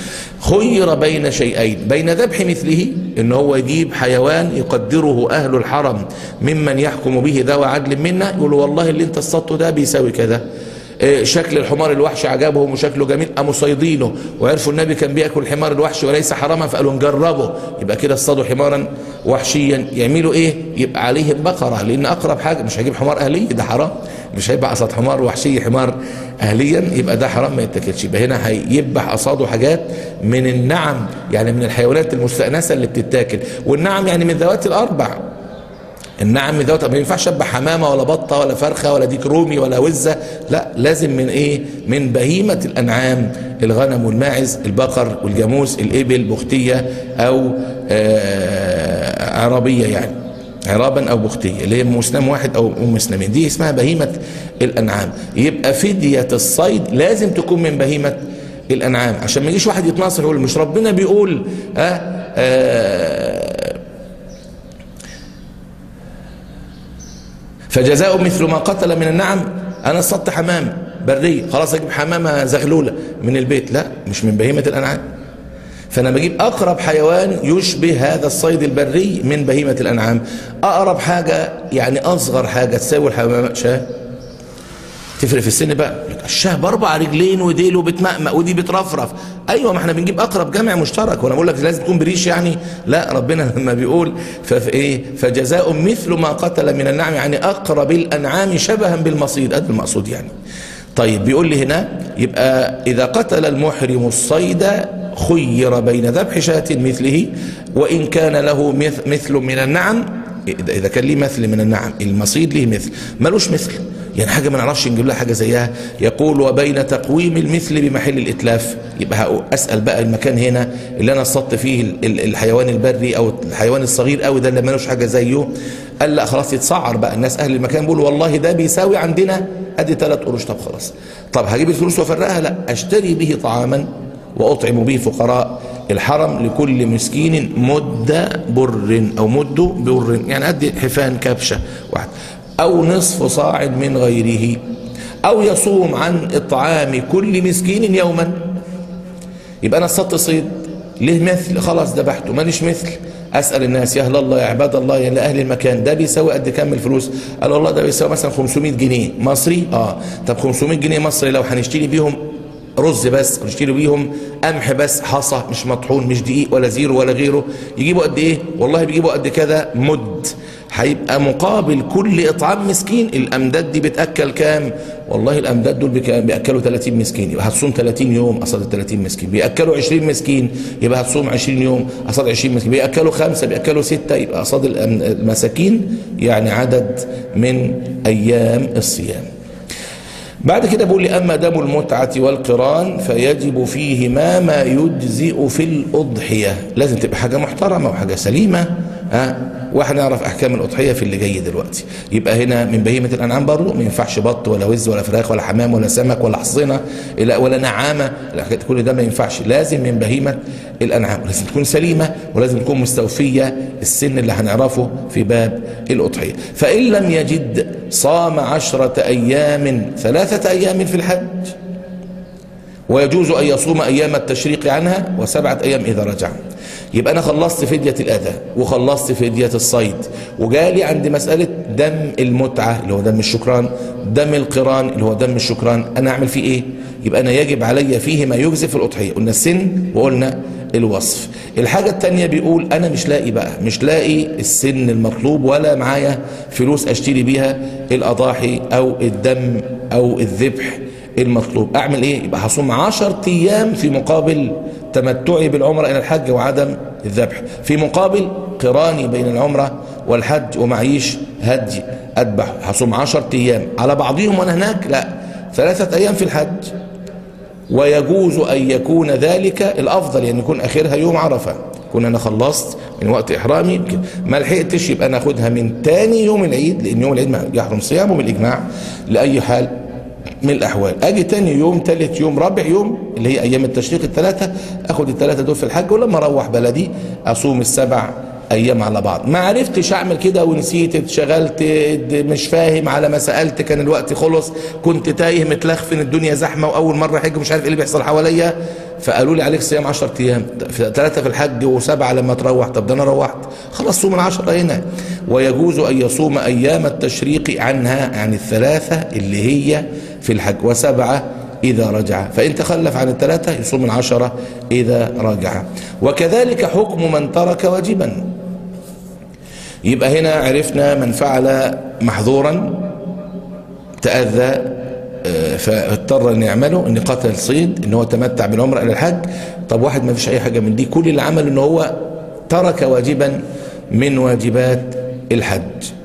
خير بين شيئين بين ذبح مثله ان هو يجيب حيوان يقدره اهل الحرم ممن يحكم به ذوى عدل منا يقول والله اللي انت اصطدته ده بيساوي كذا إيه، شكل الحمار الوحش عجبهم وشكله جميل قاموا صيدينه وعرفوا النبي كان بياكل حمار الوحش وليس حراما فقالوا نجربه يبقى كده اصطادوا حمارا وحشيا يعملوا ايه يبقى عليهم بقره لان اقرب حاجه مش هيجيب حمار اهلي ده حرام مش هيبقى قصاد حمار وحشي حمار اهليا يبقى ده حرام ما يتاكلش يبقى هنا هيذبح قصاده حاجات من النعم يعني من الحيوانات المستأنسة اللي بتتاكل والنعم يعني من ذوات الاربع النعم دوت ما ينفعش ابقى حمامه ولا بطه ولا فرخه ولا ديك رومي ولا وزه لا لازم من ايه من بهيمه الانعام الغنم والماعز البقر والجاموس الابل بختيه او آه عربيه يعني عرابا او بختيه اللي هي مسنم واحد او مسنمين دي اسمها بهيمه الانعام يبقى فديه الصيد لازم تكون من بهيمه الانعام عشان ما يجيش واحد يتناصر يقول مش ربنا بيقول آه آه فجزاء مثل ما قتل من النعم انا اصطدت حمام بري خلاص اجيب حمامه زغلوله من البيت لا مش من بهيمه الانعام فانا بجيب اقرب حيوان يشبه هذا الصيد البري من بهيمه الانعام اقرب حاجه يعني اصغر حاجه تساوي الحمامه شاه تفرق في السن بقى الشاه باربع رجلين وديل وبتمأمأ ودي بترفرف ايوه ما احنا بنجيب اقرب جمع مشترك وانا بقول لك لازم تكون بريش يعني لا ربنا لما بيقول فايه فجزاء مثل ما قتل من النعم يعني اقرب الانعام شبها بالمصيد ادي المقصود يعني طيب بيقول لي هنا يبقى اذا قتل المحرم الصيد خير بين ذبح شاة مثله وان كان له مثل من النعم اذا كان ليه مثل من النعم المصيد ليه مثل ملوش مثل يعني حاجة ما نعرفش نجيب لها حاجة زيها يقول وبين تقويم المثل بمحل الإتلاف يبقى أسأل بقى المكان هنا اللي أنا اصطدت فيه الحيوان البري أو الحيوان الصغير قوي ده اللي مالوش حاجة زيه قال لا خلاص يتسعر بقى الناس أهل المكان بيقولوا والله ده بيساوي عندنا أدي ثلاث قروش طب خلاص طب هجيب الفلوس وافرقها لا أشتري به طعاما وأطعم به فقراء الحرم لكل مسكين مد بر أو مد بر يعني أدي حفان كبشة واحد أو نصف صاع من غيره أو يصوم عن إطعام كل مسكين يوما يبقى أنا صدت صيد ليه مثل خلاص ذبحته ماليش مثل أسأل الناس يا أهل الله يا عباد الله يا أهل المكان ده بيساوي قد كام الفلوس قال والله ده بيساوي مثلا 500 جنيه مصري اه طب 500 جنيه مصري لو هنشتري بيهم رز بس ونشتري بيهم قمح بس حصى مش مطحون مش دقيق ولا زيرو ولا غيره يجيبوا قد ايه والله بيجيبوا قد كذا مد هيبقى مقابل كل اطعام مسكين الامداد دي بتاكل كام والله الامداد دول بياكلوا 30 مسكين يبقى هتصوم 30 يوم قصاد 30 مسكين بياكلوا 20 مسكين يبقى هتصوم 20 يوم قصاد 20 مسكين بياكلوا خمسه بياكلوا سته يبقى قصاد المساكين يعني عدد من ايام الصيام بعد كده بيقول لي أما دم المتعة والقران فيجب فيهما ما يجزئ في الأضحية لازم تبقى حاجة محترمة وحاجة سليمة ها وهنعرف احكام الاضحيه في اللي جاي دلوقتي يبقى هنا من بهيمه الانعام برضه ما ينفعش بط ولا وز ولا فراخ ولا حمام ولا سمك ولا حصينه ولا نعامه كل ده ما ينفعش لازم من بهيمه الانعام لازم تكون سليمه ولازم تكون مستوفيه السن اللي هنعرفه في باب الاضحيه فان لم يجد صام عشره ايام ثلاثه ايام في الحج ويجوز ان يصوم ايام التشريق عنها وسبعه ايام اذا رجع يبقى أنا خلصت فدية الأذى وخلصت فدية الصيد وجالي عند مسألة دم المتعة اللي هو دم الشكران دم القران اللي هو دم الشكران أنا أعمل فيه إيه يبقى أنا يجب علي فيه ما يجزي في الأضحية قلنا السن وقلنا الوصف الحاجة التانية بيقول أنا مش لاقي بقى مش لاقي السن المطلوب ولا معايا فلوس أشتري بيها الأضاحي أو الدم أو الذبح المطلوب أعمل إيه يبقى هصوم عشر أيام في مقابل تمتعي بالعمرة إلى الحج وعدم الذبح في مقابل قراني بين العمرة والحج ومعيش هدي أذبح هصوم عشر أيام على بعضهم وأنا هناك لا ثلاثة أيام في الحج ويجوز أن يكون ذلك الأفضل يعني يكون آخرها يوم عرفة كون أنا خلصت من وقت إحرامي ما لحقتش يبقى ناخدها من تاني يوم العيد لأن يوم العيد يحرم صيامه بالإجماع لأي حال من الأحوال أجي تاني يوم تالت يوم رابع يوم اللي هي أيام التشريق الثلاثة أخد الثلاثة دول في الحج ولما أروح بلدي أصوم السبع ايام على بعض ما عرفتش اعمل كده ونسيت اتشغلت مش فاهم على ما سالت كان الوقت خلص كنت تايه متلخفن الدنيا زحمه واول مره حج مش عارف ايه اللي بيحصل حواليا فقالوا لي عليك صيام 10 ايام ثلاثه في الحج وسبعه لما تروح طب ده انا روحت خلاص صوم العشرة هنا ويجوز ان يصوم ايام التشريق عنها عن الثلاثه اللي هي في الحج وسبعه إذا رجع فإن تخلف عن الثلاثة يصوم العشرة إذا رجع وكذلك حكم من ترك واجبا يبقى هنا عرفنا من فعل محظورا تأذى فاضطر ان يعمله ان قتل صيد ان هو تمتع بالعمره الى الحج طب واحد ما فيش اي حاجه من دي كل اللي عمل ان هو ترك واجبا من واجبات الحج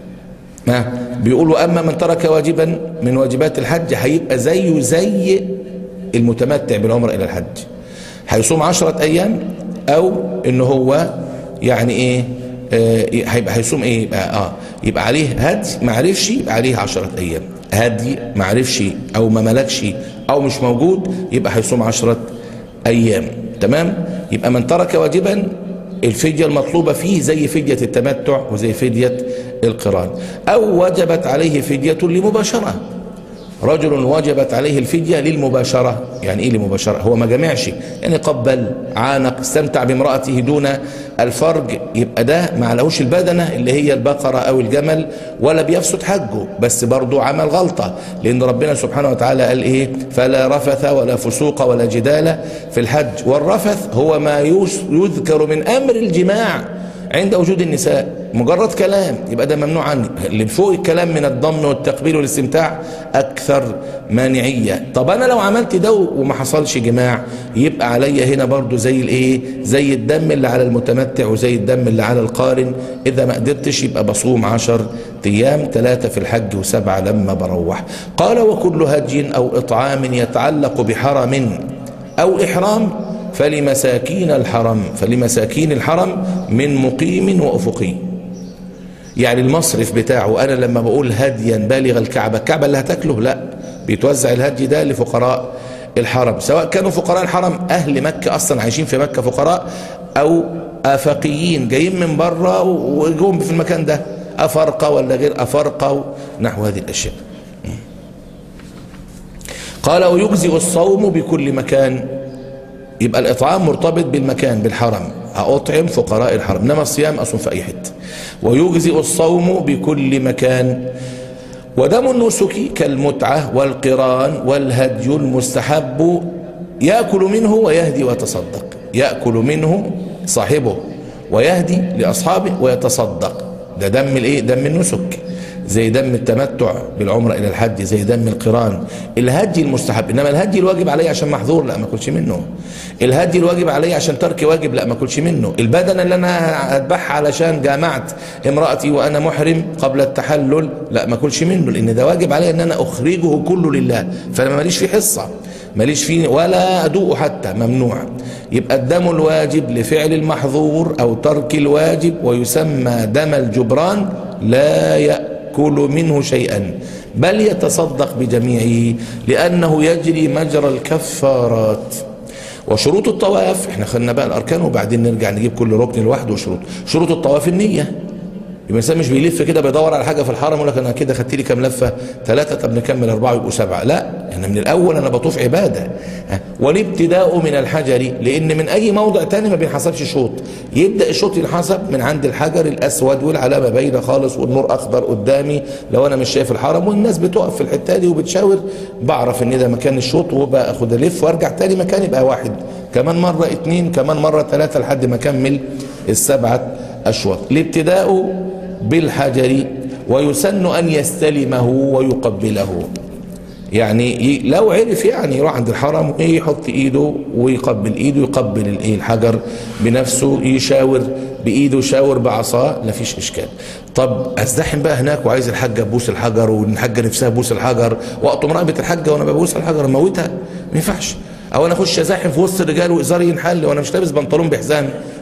ما بيقولوا اما من ترك واجبا من واجبات الحج هيبقى زيه زي المتمتع بالعمره الى الحج هيصوم عشرة ايام او ان هو يعني ايه هيبقى هيصوم ايه يبقى اه يبقى عليه هدي ما عرفش يبقى عليه 10 ايام هدي ما عرفش او ما ملكش او مش موجود يبقى هيصوم 10 ايام تمام يبقى من ترك واجبا الفدية المطلوبة فيه زي فدية التمتع وزي فدية القران او وجبت عليه فدية لمباشرة رجل وجبت عليه الفدية للمباشرة يعني ايه للمباشرة هو ما جمعش يعني قبل عانق استمتع بامرأته دون الفرج يبقى ده ما عليهوش البدنة اللي هي البقرة او الجمل ولا بيفسد حجه بس برضه عمل غلطة لان ربنا سبحانه وتعالى قال ايه فلا رفث ولا فسوق ولا جدال في الحج والرفث هو ما يذكر من امر الجماع عند وجود النساء مجرد كلام يبقى ده ممنوع عني اللي فوق الكلام من الضم والتقبيل والاستمتاع اكثر مانعيه طب انا لو عملت ده وما حصلش جماع يبقى عليا هنا برضو زي الايه زي الدم اللي على المتمتع وزي الدم اللي على القارن اذا ما قدرتش يبقى بصوم عشر ايام ثلاثه في الحج وسبعه لما بروح قال وكل هدي او اطعام يتعلق بحرم او احرام فلمساكين الحرم فلمساكين الحرم من مقيم وأفقي يعني المصرف بتاعه أنا لما بقول هديا بالغ الكعبة الكعبة اللي هتاكله لا بيتوزع الهدي ده لفقراء الحرم سواء كانوا فقراء الحرم أهل مكة أصلا عايشين في مكة فقراء أو آفقيين جايين من بره وجوهم في المكان ده أفرقة ولا غير أفرقة نحو هذه الأشياء قال ويجزئ الصوم بكل مكان يبقى الإطعام مرتبط بالمكان بالحرم أطعم فقراء الحرم إنما الصيام أصوم في أي حته ويجزئ الصوم بكل مكان ودم النسك كالمتعة والقران والهدي المستحب يأكل منه ويهدي ويتصدق يأكل منه صاحبه ويهدي لأصحابه ويتصدق ده دم الايه دم النسك زي دم التمتع بالعمرة إلى الحج زي دم القران الهدي المستحب إنما الهدي الواجب عليه عشان محظور لا ما كلش منه الهدي الواجب عليه عشان ترك واجب لا ما كلش منه البدنة اللي أنا أذبحها علشان جامعت امرأتي وأنا محرم قبل التحلل لا ما كلش منه لأن ده واجب عليه أن أنا أخرجه كله لله فأنا ماليش فيه حصة ماليش فيه ولا أدوء حتى ممنوع يبقى الدم الواجب لفعل المحظور أو ترك الواجب ويسمى دم الجبران لا يأكل يأكل منه شيئا بل يتصدق بجميعه لأنه يجري مجرى الكفارات وشروط الطواف احنا خدنا بقى الأركان وبعدين نرجع نجيب كل ركن لوحده وشروط شروط الطواف النية يبقى الانسان مش بيلف كده بيدور على حاجه في الحرم يقول لك انا كده خدت لي كام لفه ثلاثه طب نكمل اربعه يبقوا سبعه لا انا من الاول انا بطوف عباده والابتداء من الحجر لان من اي موضع تاني ما بينحسبش شوط يبدا الشوط ينحسب من عند الحجر الاسود والعلامه باينه خالص والنور اخضر قدامي لو انا مش شايف الحرم والناس بتقف في الحته دي وبتشاور بعرف ان ده مكان الشوط وبقى اخد الف وارجع تاني مكان يبقى واحد كمان مره اتنين كمان مره ثلاثه لحد ما اكمل السبعه اشواط الابتداء بالحجر ويسن أن يستلمه ويقبله يعني لو عرف يعني يروح عند الحرم يحط ايده ويقبل ايده يقبل الايه الحجر بنفسه يشاور بايده يشاور بعصاه لا فيش اشكال طب ازدحم بقى هناك وعايز الحاجه تبوس الحجر والحاجه نفسها تبوس الحجر واقطم رقبه الحاجه وانا ببوس الحجر موتها ما ينفعش او انا اخش ازاحم في وسط الرجال وازاري ينحل وانا مش لابس بنطلون بحزام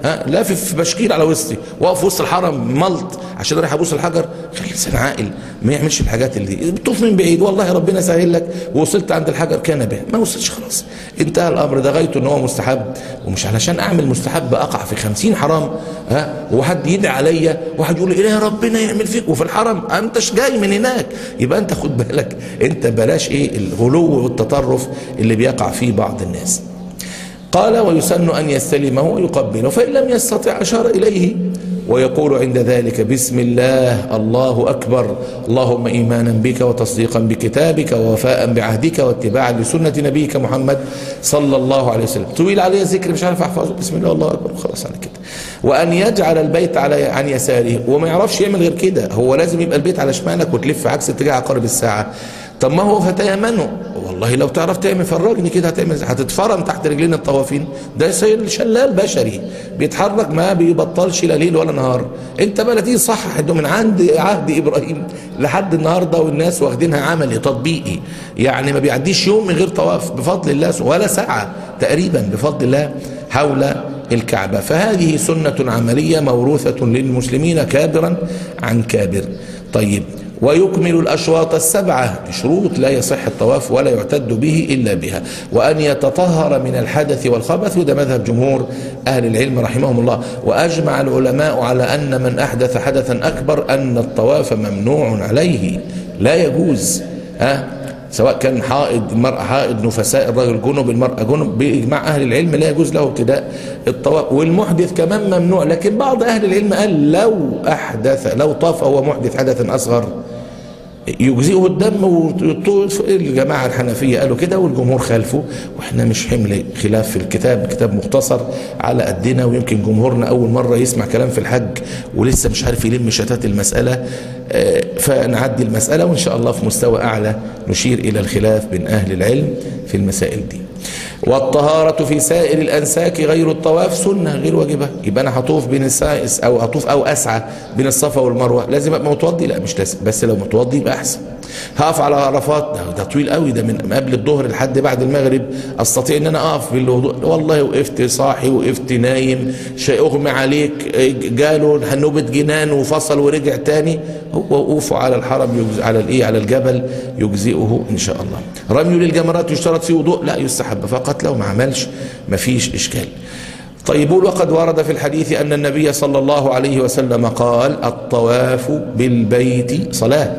ها لافف بشكير على وسطي واقف وسط الحرم ملط عشان رايح ابوس الحجر خلي الانسان عاقل ما يعملش الحاجات اللي دي بتطوف من بعيد والله ربنا سهل لك ووصلت عند الحجر كان به ما وصلش خلاص انتهى الامر ده غايته ان هو مستحب ومش علشان اعمل مستحب اقع في خمسين حرام ها وحد يدعي عليا واحد يقول لي ايه ربنا يعمل فيك وفي الحرم انتش جاي من هناك يبقى انت خد بالك انت بلاش ايه الغلو والتطرف اللي بيقع فيه بعض الناس قال ويسن أن يستلمه ويقبله فإن لم يستطع أشار إليه ويقول عند ذلك بسم الله الله أكبر اللهم إيمانا بك وتصديقا بكتابك ووفاء بعهدك واتباعا لسنة نبيك محمد صلى الله عليه وسلم طويل عليه ذكر مش عارف أحفظه بسم الله الله أكبر خلاص على كده وأن يجعل البيت على عن يساره وما يعرفش يعمل غير كده هو لازم يبقى البيت على شمالك وتلف عكس اتجاه عقارب الساعة طب ما هو فتيمنوا والله لو تعرف تعمل فرجني كده هتعمل هتتفرم تحت رجلين الطوافين ده سير شلال بشري بيتحرك ما بيبطلش لا ليل ولا نهار انت بقى تيجي صحح انه من عند عهد ابراهيم لحد النهارده والناس واخدينها عملي تطبيقي يعني ما بيعديش يوم من غير طواف بفضل الله ولا ساعه تقريبا بفضل الله حول الكعبه فهذه سنه عمليه موروثه للمسلمين كابرا عن كابر طيب ويكمل الأشواط السبعة بشروط لا يصح الطواف ولا يعتد به إلا بها وأن يتطهر من الحدث والخبث وده مذهب جمهور أهل العلم رحمهم الله وأجمع العلماء على أن من أحدث حدثا أكبر أن الطواف ممنوع عليه لا يجوز ها سواء كان حائض المرأة حائض نفساء الرجل جنب المرأة جنب بإجماع أهل العلم لا يجوز له ابتداء الطواف والمحدث كمان ممنوع لكن بعض أهل العلم قال لو أحدث لو طاف هو محدث حدثا أصغر يجزئه الدم الجماعة الحنفية قالوا كده والجمهور خالفوا واحنا مش حمل خلاف في الكتاب كتاب مختصر على قدنا ويمكن جمهورنا أول مرة يسمع كلام في الحج ولسه مش عارف يلم شتات المسألة فنعدي المسألة وإن شاء الله في مستوى أعلى نشير إلى الخلاف بين أهل العلم في المسائل دي والطهارة في سائر الأنساك غير الطواف سنة غير واجبة يبقى أنا هطوف بين السائس أو هطوف أو أسعى بين الصفا والمروة لازم أبقى متوضي لا مش لازم بس لو متوضي يبقى أحسن هقف على عرفات ده, ده طويل قوي ده من قبل الظهر لحد بعد المغرب استطيع ان انا اقف بالوضوء والله وقفت صاحي وقفت نايم شيء اغمى عليك جاله هنوبة جنان وفصل ورجع تاني هو وقوفه على الحرم يجزي على الايه على الجبل يجزئه ان شاء الله رميه للجمرات يشترط فيه وضوء لا يستحب فقط لو ما عملش ما فيش اشكال طيب وقد ورد في الحديث أن النبي صلى الله عليه وسلم قال الطواف بالبيت صلاة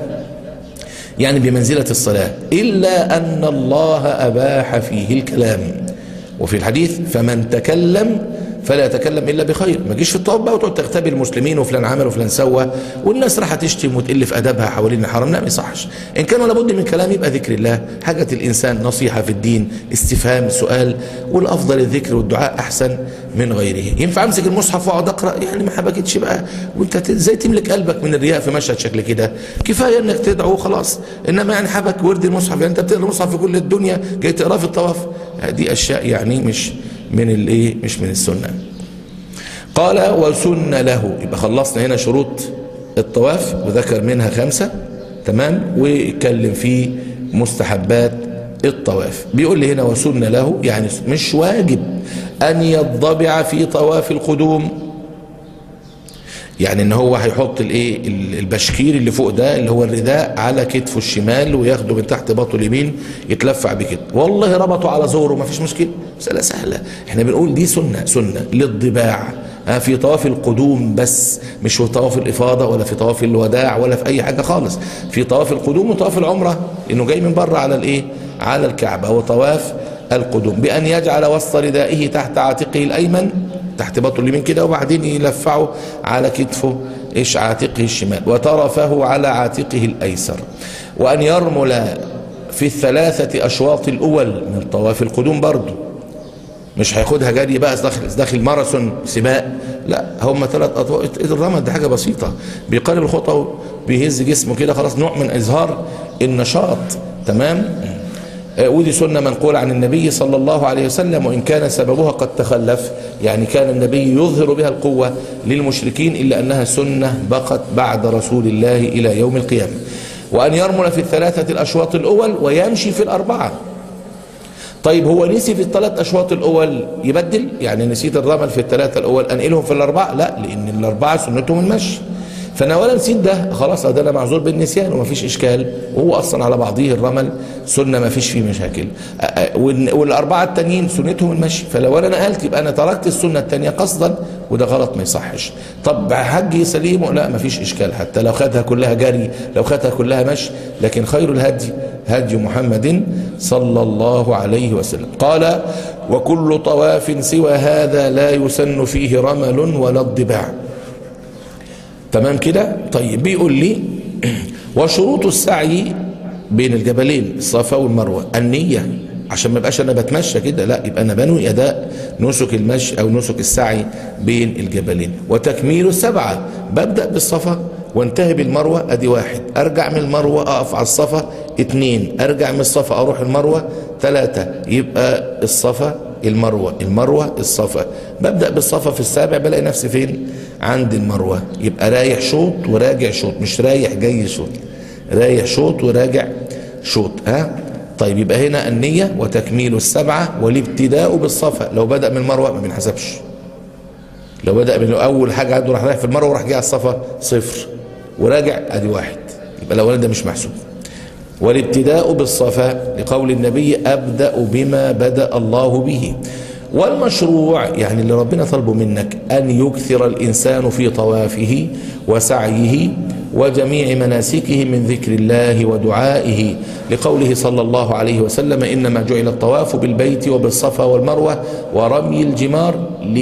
يعني بمنزلة الصلاة إلا أن الله أباح فيه الكلام وفي الحديث فمن تكلم فلا يتكلم الا بخير ما تجيش في الطواف بقى وتقعد تغتابي المسلمين وفلان عمل وفلان سوى والناس راح تشتم وتقل في ادبها حوالين الحرم لا ما يصحش ان كان لابد من كلام يبقى ذكر الله حاجه الانسان نصيحه في الدين استفهام سؤال والافضل الذكر والدعاء احسن من غيره ينفع امسك المصحف واقعد اقرا يعني ما حبكتش بقى وانت ازاي تملك قلبك من الرياء في مشهد شكل كده كفايه انك تدعو خلاص انما يعني حبك ورد المصحف يعني انت بتقرا المصحف في كل الدنيا جاي تقراه في الطواف دي اشياء يعني مش من الايه مش من السنه قال وسن له يبقى خلصنا هنا شروط الطواف وذكر منها خمسة تمام واتكلم في مستحبات الطواف بيقول لي هنا وسن له يعني مش واجب أن يضبع في طواف القدوم يعني ان هو هيحط الايه البشكير اللي فوق ده اللي هو الرداء على كتفه الشمال وياخده من تحت باطه اليمين يتلفع بكده والله ربطه على زوره ما فيش مشكله مساله سهله احنا بنقول دي سنه سنه للضباع في طواف القدوم بس مش في طواف الإفاضة ولا في طواف الوداع ولا في أي حاجة خالص في طواف القدوم وطواف العمرة إنه جاي من بره على الإيه على الكعبة وطواف القدوم بأن يجعل وسط ردائه تحت عاتقه الأيمن تحت بطنه اليمين كده وبعدين يلفعه على كتفه إيش عاتقه الشمال وطرفه على عاتقه الأيسر وأن يرمل في الثلاثة أشواط الأول من طواف القدوم برضه مش هياخدها جري بقى داخل داخل ماراثون سباق لا هم ثلاث اطوار الرمل دي حاجه بسيطه بيقلب الخطى بيهز جسمه كده خلاص نوع من اظهار النشاط تمام ودي سنه منقوله عن النبي صلى الله عليه وسلم وان كان سببها قد تخلف يعني كان النبي يظهر بها القوه للمشركين الا انها سنه بقت بعد رسول الله الى يوم القيامه وان يرمل في الثلاثه الاشواط الاول ويمشي في الاربعه طيب هو نسي في الثلاث اشواط الاول يبدل يعني نسيت الرمل في الثلاثه الاول انقلهم في الاربعه لا لان الاربعه سنتهم المشي فانا ولا نسيت ده خلاص ده انا معذور بالنسيان ومفيش اشكال وهو اصلا على بعضه الرمل سنه ما فيش فيه مشاكل والاربعه التانيين سنتهم المشي فلو انا نقلت يبقى انا تركت السنه الثانيه قصدا وده غلط ما يصحش طب حجي سليم لا ما فيش اشكال حتى لو خدها كلها جري لو خدها كلها مشي لكن خير الهدي هدي محمد صلى الله عليه وسلم قال وكل طواف سوى هذا لا يسن فيه رمل ولا الضباع تمام كده طيب بيقول لي وشروط السعي بين الجبلين الصفا والمروه النيه عشان ما يبقاش انا بتمشى كده لا يبقى انا بنوي اداء نسك المشي او نسك السعي بين الجبلين وتكميل السبعه ببدا بالصفا وانتهي بالمروه ادي واحد ارجع من المروه اقف على الصفا اتنين ارجع من الصفا اروح المروه ثلاثه يبقى الصفا المروه المروه الصفا ببدا بالصفا في السابع بلاقي نفسي فين عند المروه يبقى رايح شوط وراجع شوط مش رايح جاي شوط رايح شوط وراجع شوط ها طيب يبقى هنا النية وتكميل السبعة والابتداء بالصفا لو بدأ من المروة ما بنحسبش لو بدأ من أول حاجة عنده راح رايح في المروة وراح جاي على الصفا صفر وراجع ادي واحد يبقى الاولاني ده مش محسوب والابتداء بالصفا لقول النبي ابدا بما بدا الله به والمشروع يعني اللي ربنا طلبه منك ان يكثر الانسان في طوافه وسعيه وجميع مناسكه من ذكر الله ودعائه لقوله صلى الله عليه وسلم انما جعل الطواف بالبيت وبالصفا والمروه ورمي الجمار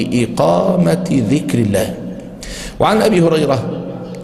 لاقامه ذكر الله وعن ابي هريره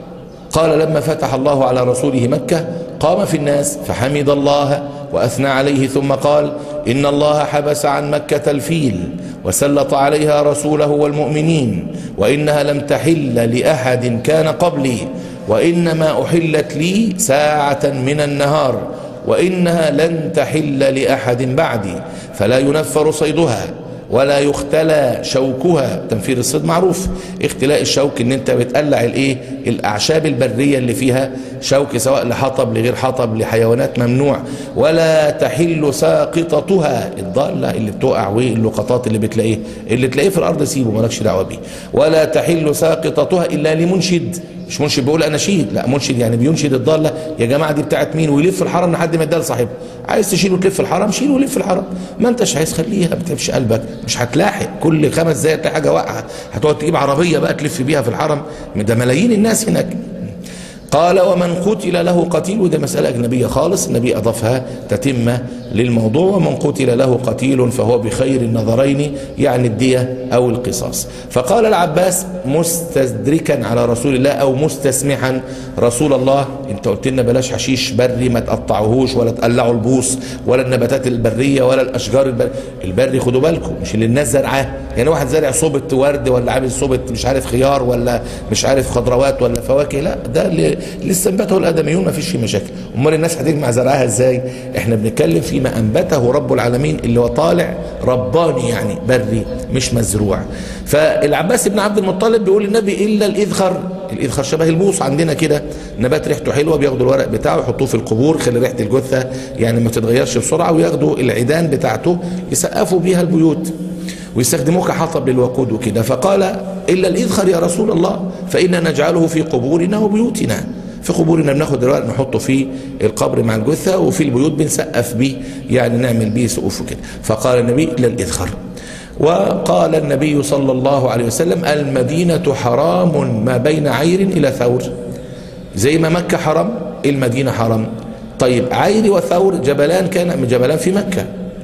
قال لما فتح الله على رسوله مكة قام في الناس فحمد الله وأثنى عليه ثم قال إن الله حبس عن مكة الفيل وسلط عليها رسوله والمؤمنين وإنها لم تحل لأحد كان قبلي وإنما أحلت لي ساعة من النهار وإنها لن تحل لأحد بعدي فلا ينفر صيدها ولا يختلى شوكها تنفير الصيد معروف اختلاء الشوك ان انت بتقلع الايه الاعشاب البريه اللي فيها شوك سواء لحطب لغير حطب لحيوانات ممنوع ولا تحل ساقطتها الضاله اللي بتقع واللقطات اللي بتلاقيه اللي تلاقيه في الارض سيبه مالكش دعوه بيه ولا تحل ساقطتها الا لمنشد مش منشد بيقول اناشيد لا منشد يعني بينشد الضاله يا جماعه دي بتاعت مين ويلف الحرم لحد ما يديها لصاحبه عايز تشيل وتلف الحرم شيل ولف الحرم ما انتش عايز خليها ما بتعبش قلبك مش هتلاحق كل خمس دقايق تلاقي حاجه واقعه هتقعد تجيب عربيه بقى تلف بيها في الحرم ده ملايين الناس هناك قال ومن قتل له قتيل وده مسألة أجنبية خالص النبي أضافها تتمة للموضوع ومن قتل له قتيل فهو بخير النظرين يعني الدية أو القصاص فقال العباس مستدركا على رسول الله أو مستسمحا رسول الله انت قلت لنا بلاش حشيش بري ما تقطعوهوش ولا تقلعوا البوص ولا النباتات البرية ولا الأشجار البري البري خدوا بالكم مش اللي الناس زرعاه يعني واحد زارع صوبة ورد ولا عامل صوبة مش عارف خيار ولا مش عارف خضروات ولا فواكه لا ده اللي لسه انبته الادميون ما فيش فيه مشاكل امال الناس هتجمع زرعها ازاي احنا بنتكلم فيما انبته رب العالمين اللي هو طالع رباني يعني بري مش مزروع فالعباس بن عبد المطلب بيقول للنبي الا الاذخر الاذخر شبه البوص عندنا كده نبات ريحته حلوه بياخدوا الورق بتاعه يحطوه في القبور خلي ريحه الجثه يعني ما تتغيرش بسرعه وياخدوا العيدان بتاعته يسقفوا بيها البيوت ويستخدموه كحطب للوقود وكده فقال إلا الإذخر يا رسول الله فإنا نجعله في قبورنا وبيوتنا في قبورنا بناخد الورق نحطه في القبر مع الجثة وفي البيوت بنسقف بيه يعني نعمل بيه سقوف وكده فقال النبي إلا الإذخر وقال النبي صلى الله عليه وسلم المدينة حرام ما بين عير إلى ثور زي ما مكة حرام المدينة حرام طيب عير وثور جبلان كان جبلان في مكة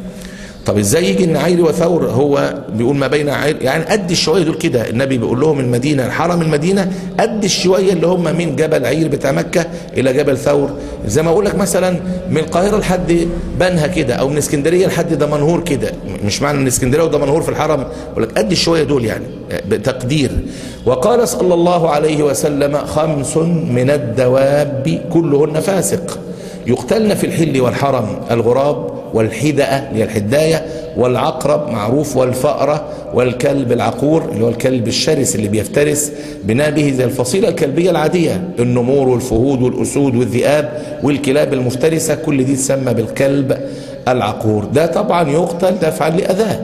طب ازاي يجي ان عير وثور هو بيقول ما بين عير يعني قد الشويه دول كده النبي بيقول لهم المدينه الحرم المدينه قد الشويه اللي هم من جبل عير بتاع مكه الى جبل ثور زي ما اقول لك مثلا من القاهره لحد بنها كده او من اسكندريه لحد دمنهور كده مش معنى ان اسكندريه ودمنهور في الحرم اقول لك قد الشويه دول يعني بتقدير وقال صلى الله عليه وسلم خمس من الدواب كلهن فاسق يقتلن في الحل والحرم الغراب والحدأة اللي هي الحداية والعقرب معروف والفأرة والكلب العقور اللي هو الكلب الشرس اللي بيفترس بنابه زي الفصيلة الكلبية العادية النمور والفهود والأسود والذئاب والكلاب المفترسة كل دي تسمى بالكلب العقور ده طبعا يقتل دفعا لأذاه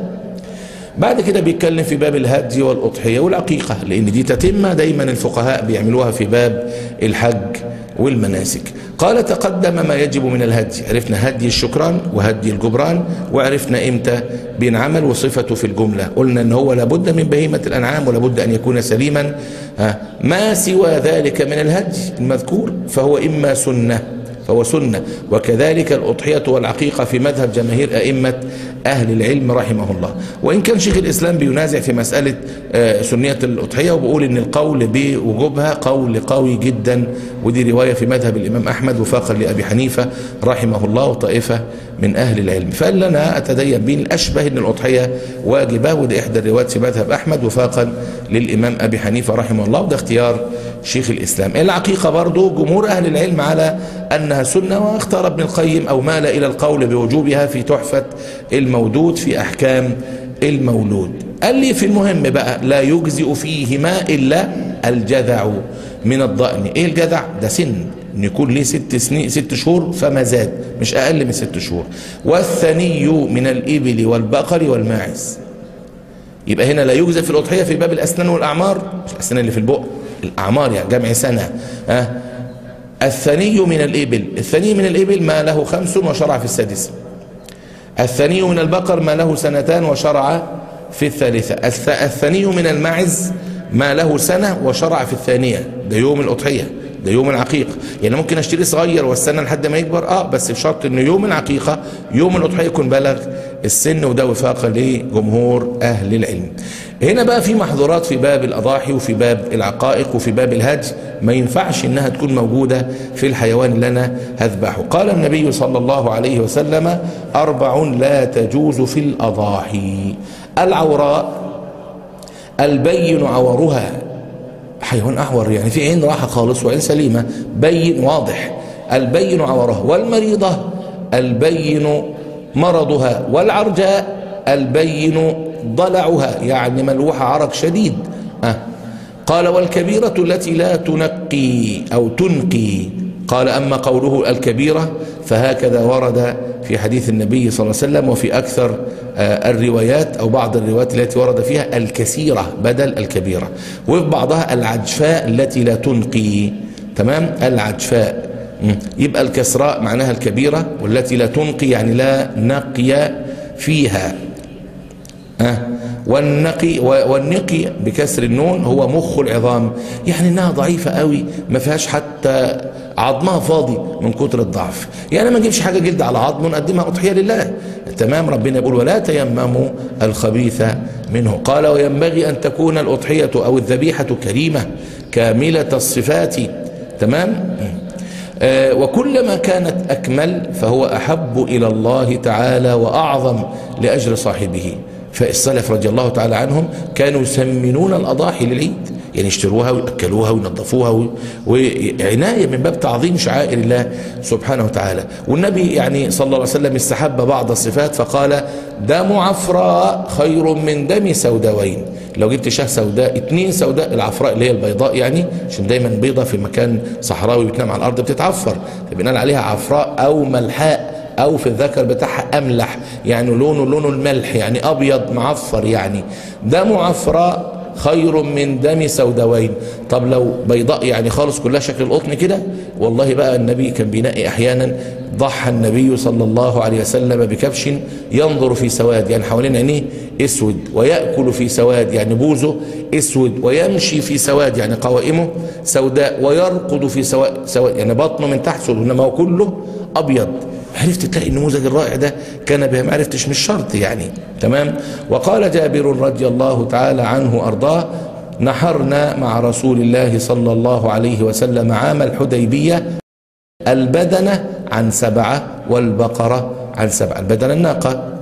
بعد كده بيتكلم في باب الهدي والأضحية والعقيقة لأن دي تتمة دايما الفقهاء بيعملوها في باب الحج والمناسك قال تقدم ما يجب من الهدي عرفنا هدي الشكران وهدي الجبران وعرفنا امتى بينعمل وصفته في الجملة قلنا ان هو لابد من بهيمة الانعام ولابد ان يكون سليما ما سوى ذلك من الهدي المذكور فهو اما سنة فهو سنة وكذلك الأضحية والعقيقة في مذهب جماهير أئمة أهل العلم رحمه الله وإن كان شيخ الإسلام بينازع في مسألة سنية الأضحية وبقول إن القول بوجوبها قول قوي جدا ودي رواية في مذهب الإمام أحمد وفاقا لأبي حنيفة رحمه الله وطائفة من أهل العلم فقال لنا أتدين بين الأشبه أن الأضحية واجبة ودي إحدى الروايات في مذهب أحمد وفاقا للإمام أبي حنيفة رحمه الله وده اختيار شيخ الإسلام العقيقة برضو جمهور أهل العلم على أنها سنة واختار ابن القيم أو مال إلى القول بوجوبها في تحفة المودود في أحكام المولود قال لي في المهم بقى لا يجزئ فيهما إلا الجذع من الضأن إيه الجذع ده سن ان يكون ليه ست سنين ست شهور فما زاد مش اقل من ست شهور والثني من الابل والبقر والماعز يبقى هنا لا يجزى في الاضحيه في باب الاسنان والاعمار مش الاسنان اللي في البق الاعمار يعني جمع سنه ها أه؟ الثني من الابل الثني من الابل ما له خمس وشرع في السادسه الثني من البقر ما له سنتان وشرع في الثالثه الثني من الماعز ما له سنه وشرع في الثانيه ده يوم الاضحيه ده يوم العقيقة يعني ممكن اشتري صغير واستنى لحد ما يكبر اه بس بشرط انه يوم العقيقة يوم الاضحية يكون بلغ السن وده وفاقا لجمهور اهل العلم هنا بقى في محظورات في باب الاضاحي وفي باب العقائق وفي باب الهج ما ينفعش انها تكون موجودة في الحيوان اللي انا هذبحه قال النبي صلى الله عليه وسلم اربع لا تجوز في الاضاحي العوراء البين عورها حيوان أعور يعني في عين راحة خالص وعين سليمة بين واضح البين عوره والمريضة البين مرضها والعرجاء البين ضلعها يعني ملوحة عرق شديد أه. قال والكبيرة التي لا تنقي أو تنقي قال أما قوله الكبيرة فهكذا ورد في حديث النبي صلى الله عليه وسلم وفي أكثر الروايات أو بعض الروايات التي ورد فيها الكثيرة بدل الكبيرة وفي بعضها العجفاء التي لا تنقي تمام العجفاء يبقى الكسراء معناها الكبيرة والتي لا تنقي يعني لا نقي فيها أه والنقي والنقي بكسر النون هو مخ العظام يعني انها ضعيفة قوي ما فيهاش حتى عظمها فاضي من كتر الضعف يعني ما نجيبش حاجة جلد على عظم ونقدمها أضحية لله تمام ربنا يقول ولا تيمموا الخبيث منه قال وينبغي أن تكون الأضحية أو الذبيحة كريمة كاملة الصفات تمام آه وكلما كانت أكمل فهو أحب إلى الله تعالى وأعظم لأجر صاحبه فالسلف رضي الله تعالى عنهم كانوا يسمنون الأضاحي للعيد يعني يشتروها ويأكلوها وينظفوها وعناية من باب تعظيم شعائر الله سبحانه وتعالى والنبي يعني صلى الله عليه وسلم استحب بعض الصفات فقال دم عفراء خير من دم سوداوين لو جبت شاه سوداء اتنين سوداء العفراء اللي هي البيضاء يعني عشان دايما بيضة في مكان صحراوي بتنام على الأرض بتتعفر فبنقال عليها عفراء أو ملحاء او في الذكر بتاعها املح يعني لونه لونه الملح يعني ابيض معفر يعني دم عفراء خير من دم سوداوين طب لو بيضاء يعني خالص كلها شكل القطن كده والله بقى النبي كان بينقي احيانا ضحى النبي صلى الله عليه وسلم بكبش ينظر في سواد يعني حوالين عينيه اسود ويأكل في سواد يعني بوزه اسود ويمشي في سواد يعني قوائمه سوداء ويرقد في سواد, سواد يعني بطنه من تحت سود انما هو كله ابيض عرفت تلاقي النموذج الرائع ده كان بها ما عرفتش مش شرط يعني تمام وقال جابر رضي الله تعالى عنه أرضاه نحرنا مع رسول الله صلى الله عليه وسلم عام الحديبية البدنة عن سبعة والبقرة عن سبعة البدنة الناقة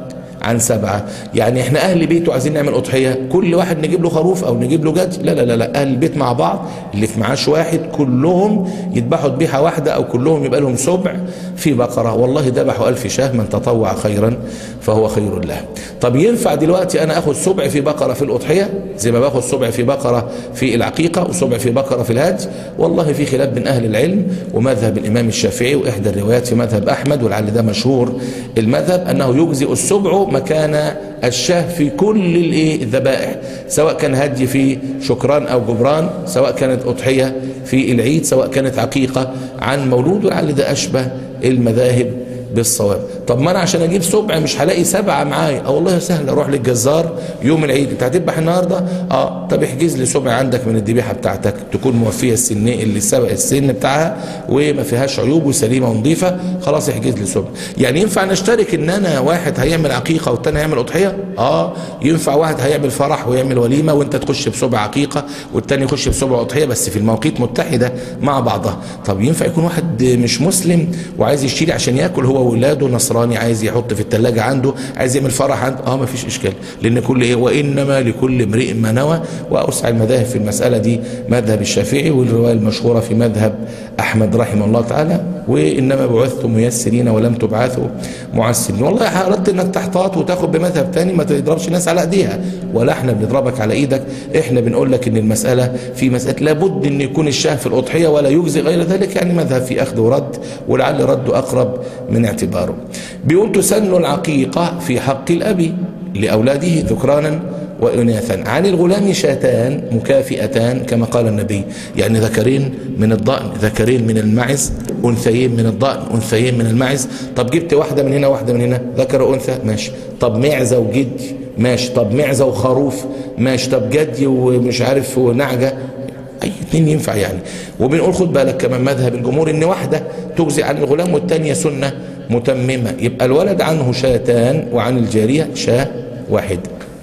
عن سبعة يعني احنا اهل بيت وعايزين نعمل اضحية كل واحد نجيب له خروف او نجيب له جد لا لا لا لا اهل البيت مع بعض اللي في معاش واحد كلهم يذبحوا ذبيحة واحدة او كلهم يبقى لهم سبع في بقرة والله ذبحوا ألف شاه من تطوع خيرا فهو خير له طب ينفع دلوقتي انا اخد سبع في بقرة في الاضحية زي ما باخد سبع في بقرة في العقيقة وسبع في بقرة في الهج والله في خلاف بين اهل العلم ومذهب الامام الشافعي واحدى الروايات في مذهب احمد ولعل ده مشهور المذهب انه يجزئ السبع مكان الشاه في كل الايه الذبائح سواء كان هدي في شكران او جبران سواء كانت اضحيه في العيد سواء كانت عقيقه عن مولود ولعل ده اشبه المذاهب بالصواب طب ما انا عشان اجيب سبع مش هلاقي سبعه معايا اه والله سهل اروح للجزار يوم العيد انت هتذبح النهارده اه طب احجز لي سبع عندك من الذبيحه بتاعتك تكون موفيه السن اللي سبق السن بتاعها وما فيهاش عيوب وسليمه ونظيفه خلاص احجز لي سبع يعني ينفع نشترك ان انا واحد هيعمل عقيقه والتاني هيعمل اضحيه اه ينفع واحد هيعمل فرح ويعمل وليمه وانت تخش بسبع عقيقه والتاني يخش بسبع اضحيه بس في المواقيت متحده مع بعضها طب ينفع يكون واحد مش مسلم وعايز يشتري عشان ياكل هو واولاده نصراني عايز يحط في الثلاجه عنده عايز يعمل فرح عنده اه ما فيش اشكال لان كل ايه وانما لكل امرئ ما نوى واوسع المذاهب في المساله دي مذهب الشافعي والروايه المشهوره في مذهب احمد رحمه الله تعالى وانما بعثتم ميسرين ولم تبعثوا معسرين والله اردت انك تحتاط وتاخد بمذهب ثاني ما تضربش الناس على ايديها ولا احنا بنضربك على ايدك احنا بنقول لك ان المساله في مساله لابد ان يكون الشاه في الاضحيه ولا يجزي غير ذلك يعني مذهب في اخذ ورد ولعل رده اقرب من اعتباره بيقول تسن العقيقه في حق الاب لاولاده ذكرانا وإناثا عن الغلام شاتان مكافئتان كما قال النبي يعني ذكرين من الضأن ذكرين من المعز أنثيين من الضأن أنثيين من المعز طب جبت واحدة من هنا واحدة من هنا ذكر وأنثى ماشي طب معزة وجدي ماشي طب معزة وخروف ماشي طب جدي ومش عارف ونعجة اي اتنين ينفع يعني وبنقول خد بالك كمان مذهب الجمهور ان واحدة تجزي عن الغلام والتانية سنة متممة يبقى الولد عنه شاتان وعن الجارية شاة واحد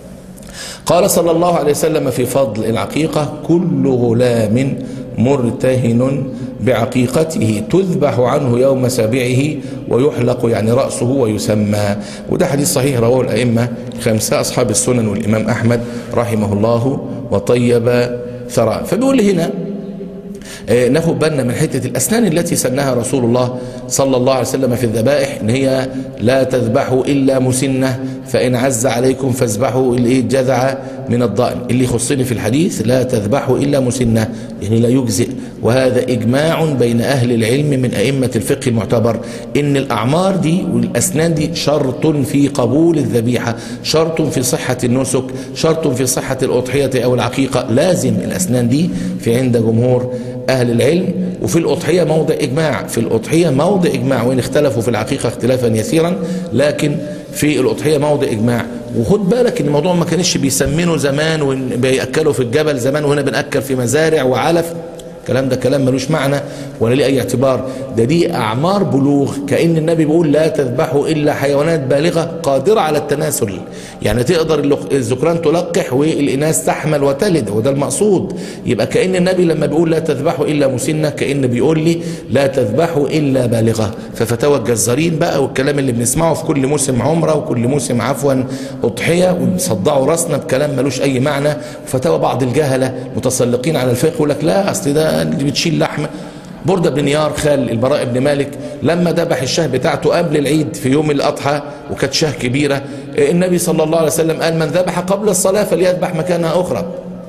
قال صلى الله عليه وسلم في فضل العقيقة كل غلام مرتهن بعقيقته تذبح عنه يوم سابعه ويحلق يعني رأسه ويسمى وده حديث صحيح رواه الأئمة خمسة أصحاب السنن والإمام أحمد رحمه الله وطيب ثراء فبيقول هنا ناخد بالنا من حتة الأسنان التي سنها رسول الله صلى الله عليه وسلم في الذبائح إن هي لا تذبحوا إلا مسنة فإن عز عليكم فاذبحوا الجذع من الضأن اللي يخصني في الحديث لا تذبحوا إلا مسنة يعني لا يجزئ وهذا إجماع بين أهل العلم من أئمة الفقه المعتبر إن الأعمار دي والأسنان دي شرط في قبول الذبيحة شرط في صحة النسك شرط في صحة الأضحية أو العقيقة لازم الأسنان دي في عند جمهور أهل العلم وفي الأضحية موضع إجماع في الأضحية موضع إجماع وإن اختلفوا في العقيقة اختلافا يسيرا لكن في الأضحية موضع إجماع وخد بالك ان الموضوع ما كانش بيسمنوا زمان وبيأكلوا في الجبل زمان وهنا بنأكل في مزارع وعلف الكلام ده كلام ملوش معنى ولا ليه اي اعتبار ده دي اعمار بلوغ كأن النبي بيقول لا تذبحوا الا حيوانات بالغة قادرة على التناسل يعني تقدر الذكران تلقح والاناث تحمل وتلد وده المقصود يبقى كأن النبي لما بيقول لا تذبحوا الا مسنة كأن بيقول لي لا تذبحوا الا بالغة ففتاوى الجزارين بقى والكلام اللي بنسمعه في كل موسم عمرة وكل موسم عفوا اضحية ونصدعوا راسنا بكلام ملوش اي معنى وفتاوى بعض الجهلة متسلقين على الفقه يقول لك لا اصل ده اللي بتشيل لحمه بردة بن نيار خال البراء بن مالك لما ذبح الشاه بتاعته قبل العيد في يوم الأضحى وكانت شاه كبيرة النبي صلى الله عليه وسلم قال من ذبح قبل الصلاة فليذبح مكانها أخرى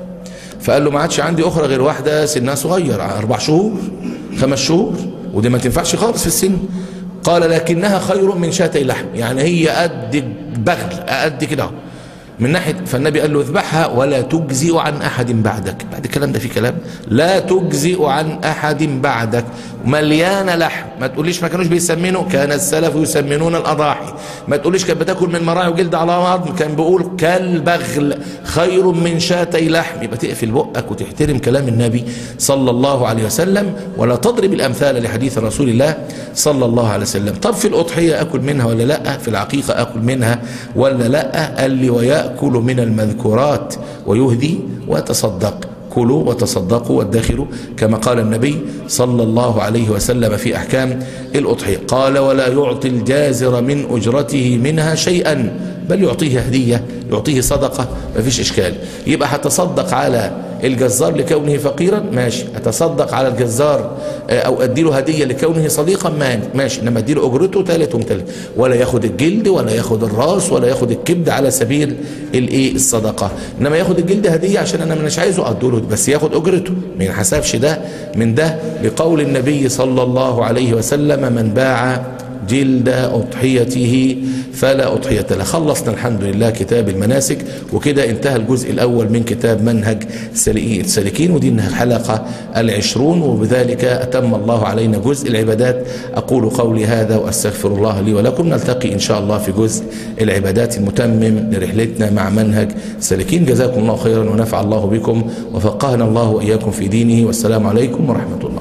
فقال له ما عادش عندي أخرى غير واحدة سنها صغير أربع شهور خمس شهور ودي ما تنفعش خالص في السن قال لكنها خير من شاتي لحم يعني هي قد بغل قد كده من ناحية فالنبي قال له اذبحها ولا تجزئ عن أحد بعدك بعد الكلام ده في كلام لا تجزئ عن أحد بعدك مليانة لحم ما تقوليش ما كانوش بيسمنوا كان السلف يسمنون الأضاحي ما تقوليش كانت بتاكل من مراعي وجلد على بعض كان بيقول كالبغل خير من شاتي لحم يبقى تقفل بقك وتحترم كلام النبي صلى الله عليه وسلم ولا تضرب الأمثال لحديث رسول الله صلى الله عليه وسلم طب في الأضحية أكل منها ولا لا في العقيقة أكل منها ولا لا قال لي ويأكل من المذكورات ويهدي ويتصدق كلوا وتصدقوا وادخروا كما قال النبي صلى الله عليه وسلم في أحكام الأضحية قال ولا يعطي الجازر من أجرته منها شيئا بل يعطيه هدية يعطيه صدقة ما فيش إشكال يبقى هتصدق على الجزار لكونه فقيرا ماشي اتصدق على الجزار او اديله هدية لكونه صديقا ماشي انما اديله اجرته ثالث ومثالث ولا ياخد الجلد ولا ياخد الراس ولا ياخد الكبد على سبيل الايه الصدقة انما ياخد الجلد هدية عشان انا مش عايزه ادوله بس ياخد اجرته ما ينحسبش ده من ده لقول النبي صلى الله عليه وسلم من باع جلد أضحيته فلا أضحية له خلصنا الحمد لله كتاب المناسك وكده انتهى الجزء الأول من كتاب منهج السالكين ودي الحلقة العشرون وبذلك أتم الله علينا جزء العبادات أقول قولي هذا وأستغفر الله لي ولكم نلتقي إن شاء الله في جزء العبادات المتمم لرحلتنا مع منهج السالكين جزاكم الله خيرا ونفع الله بكم وفقهنا الله وإياكم في دينه والسلام عليكم ورحمة الله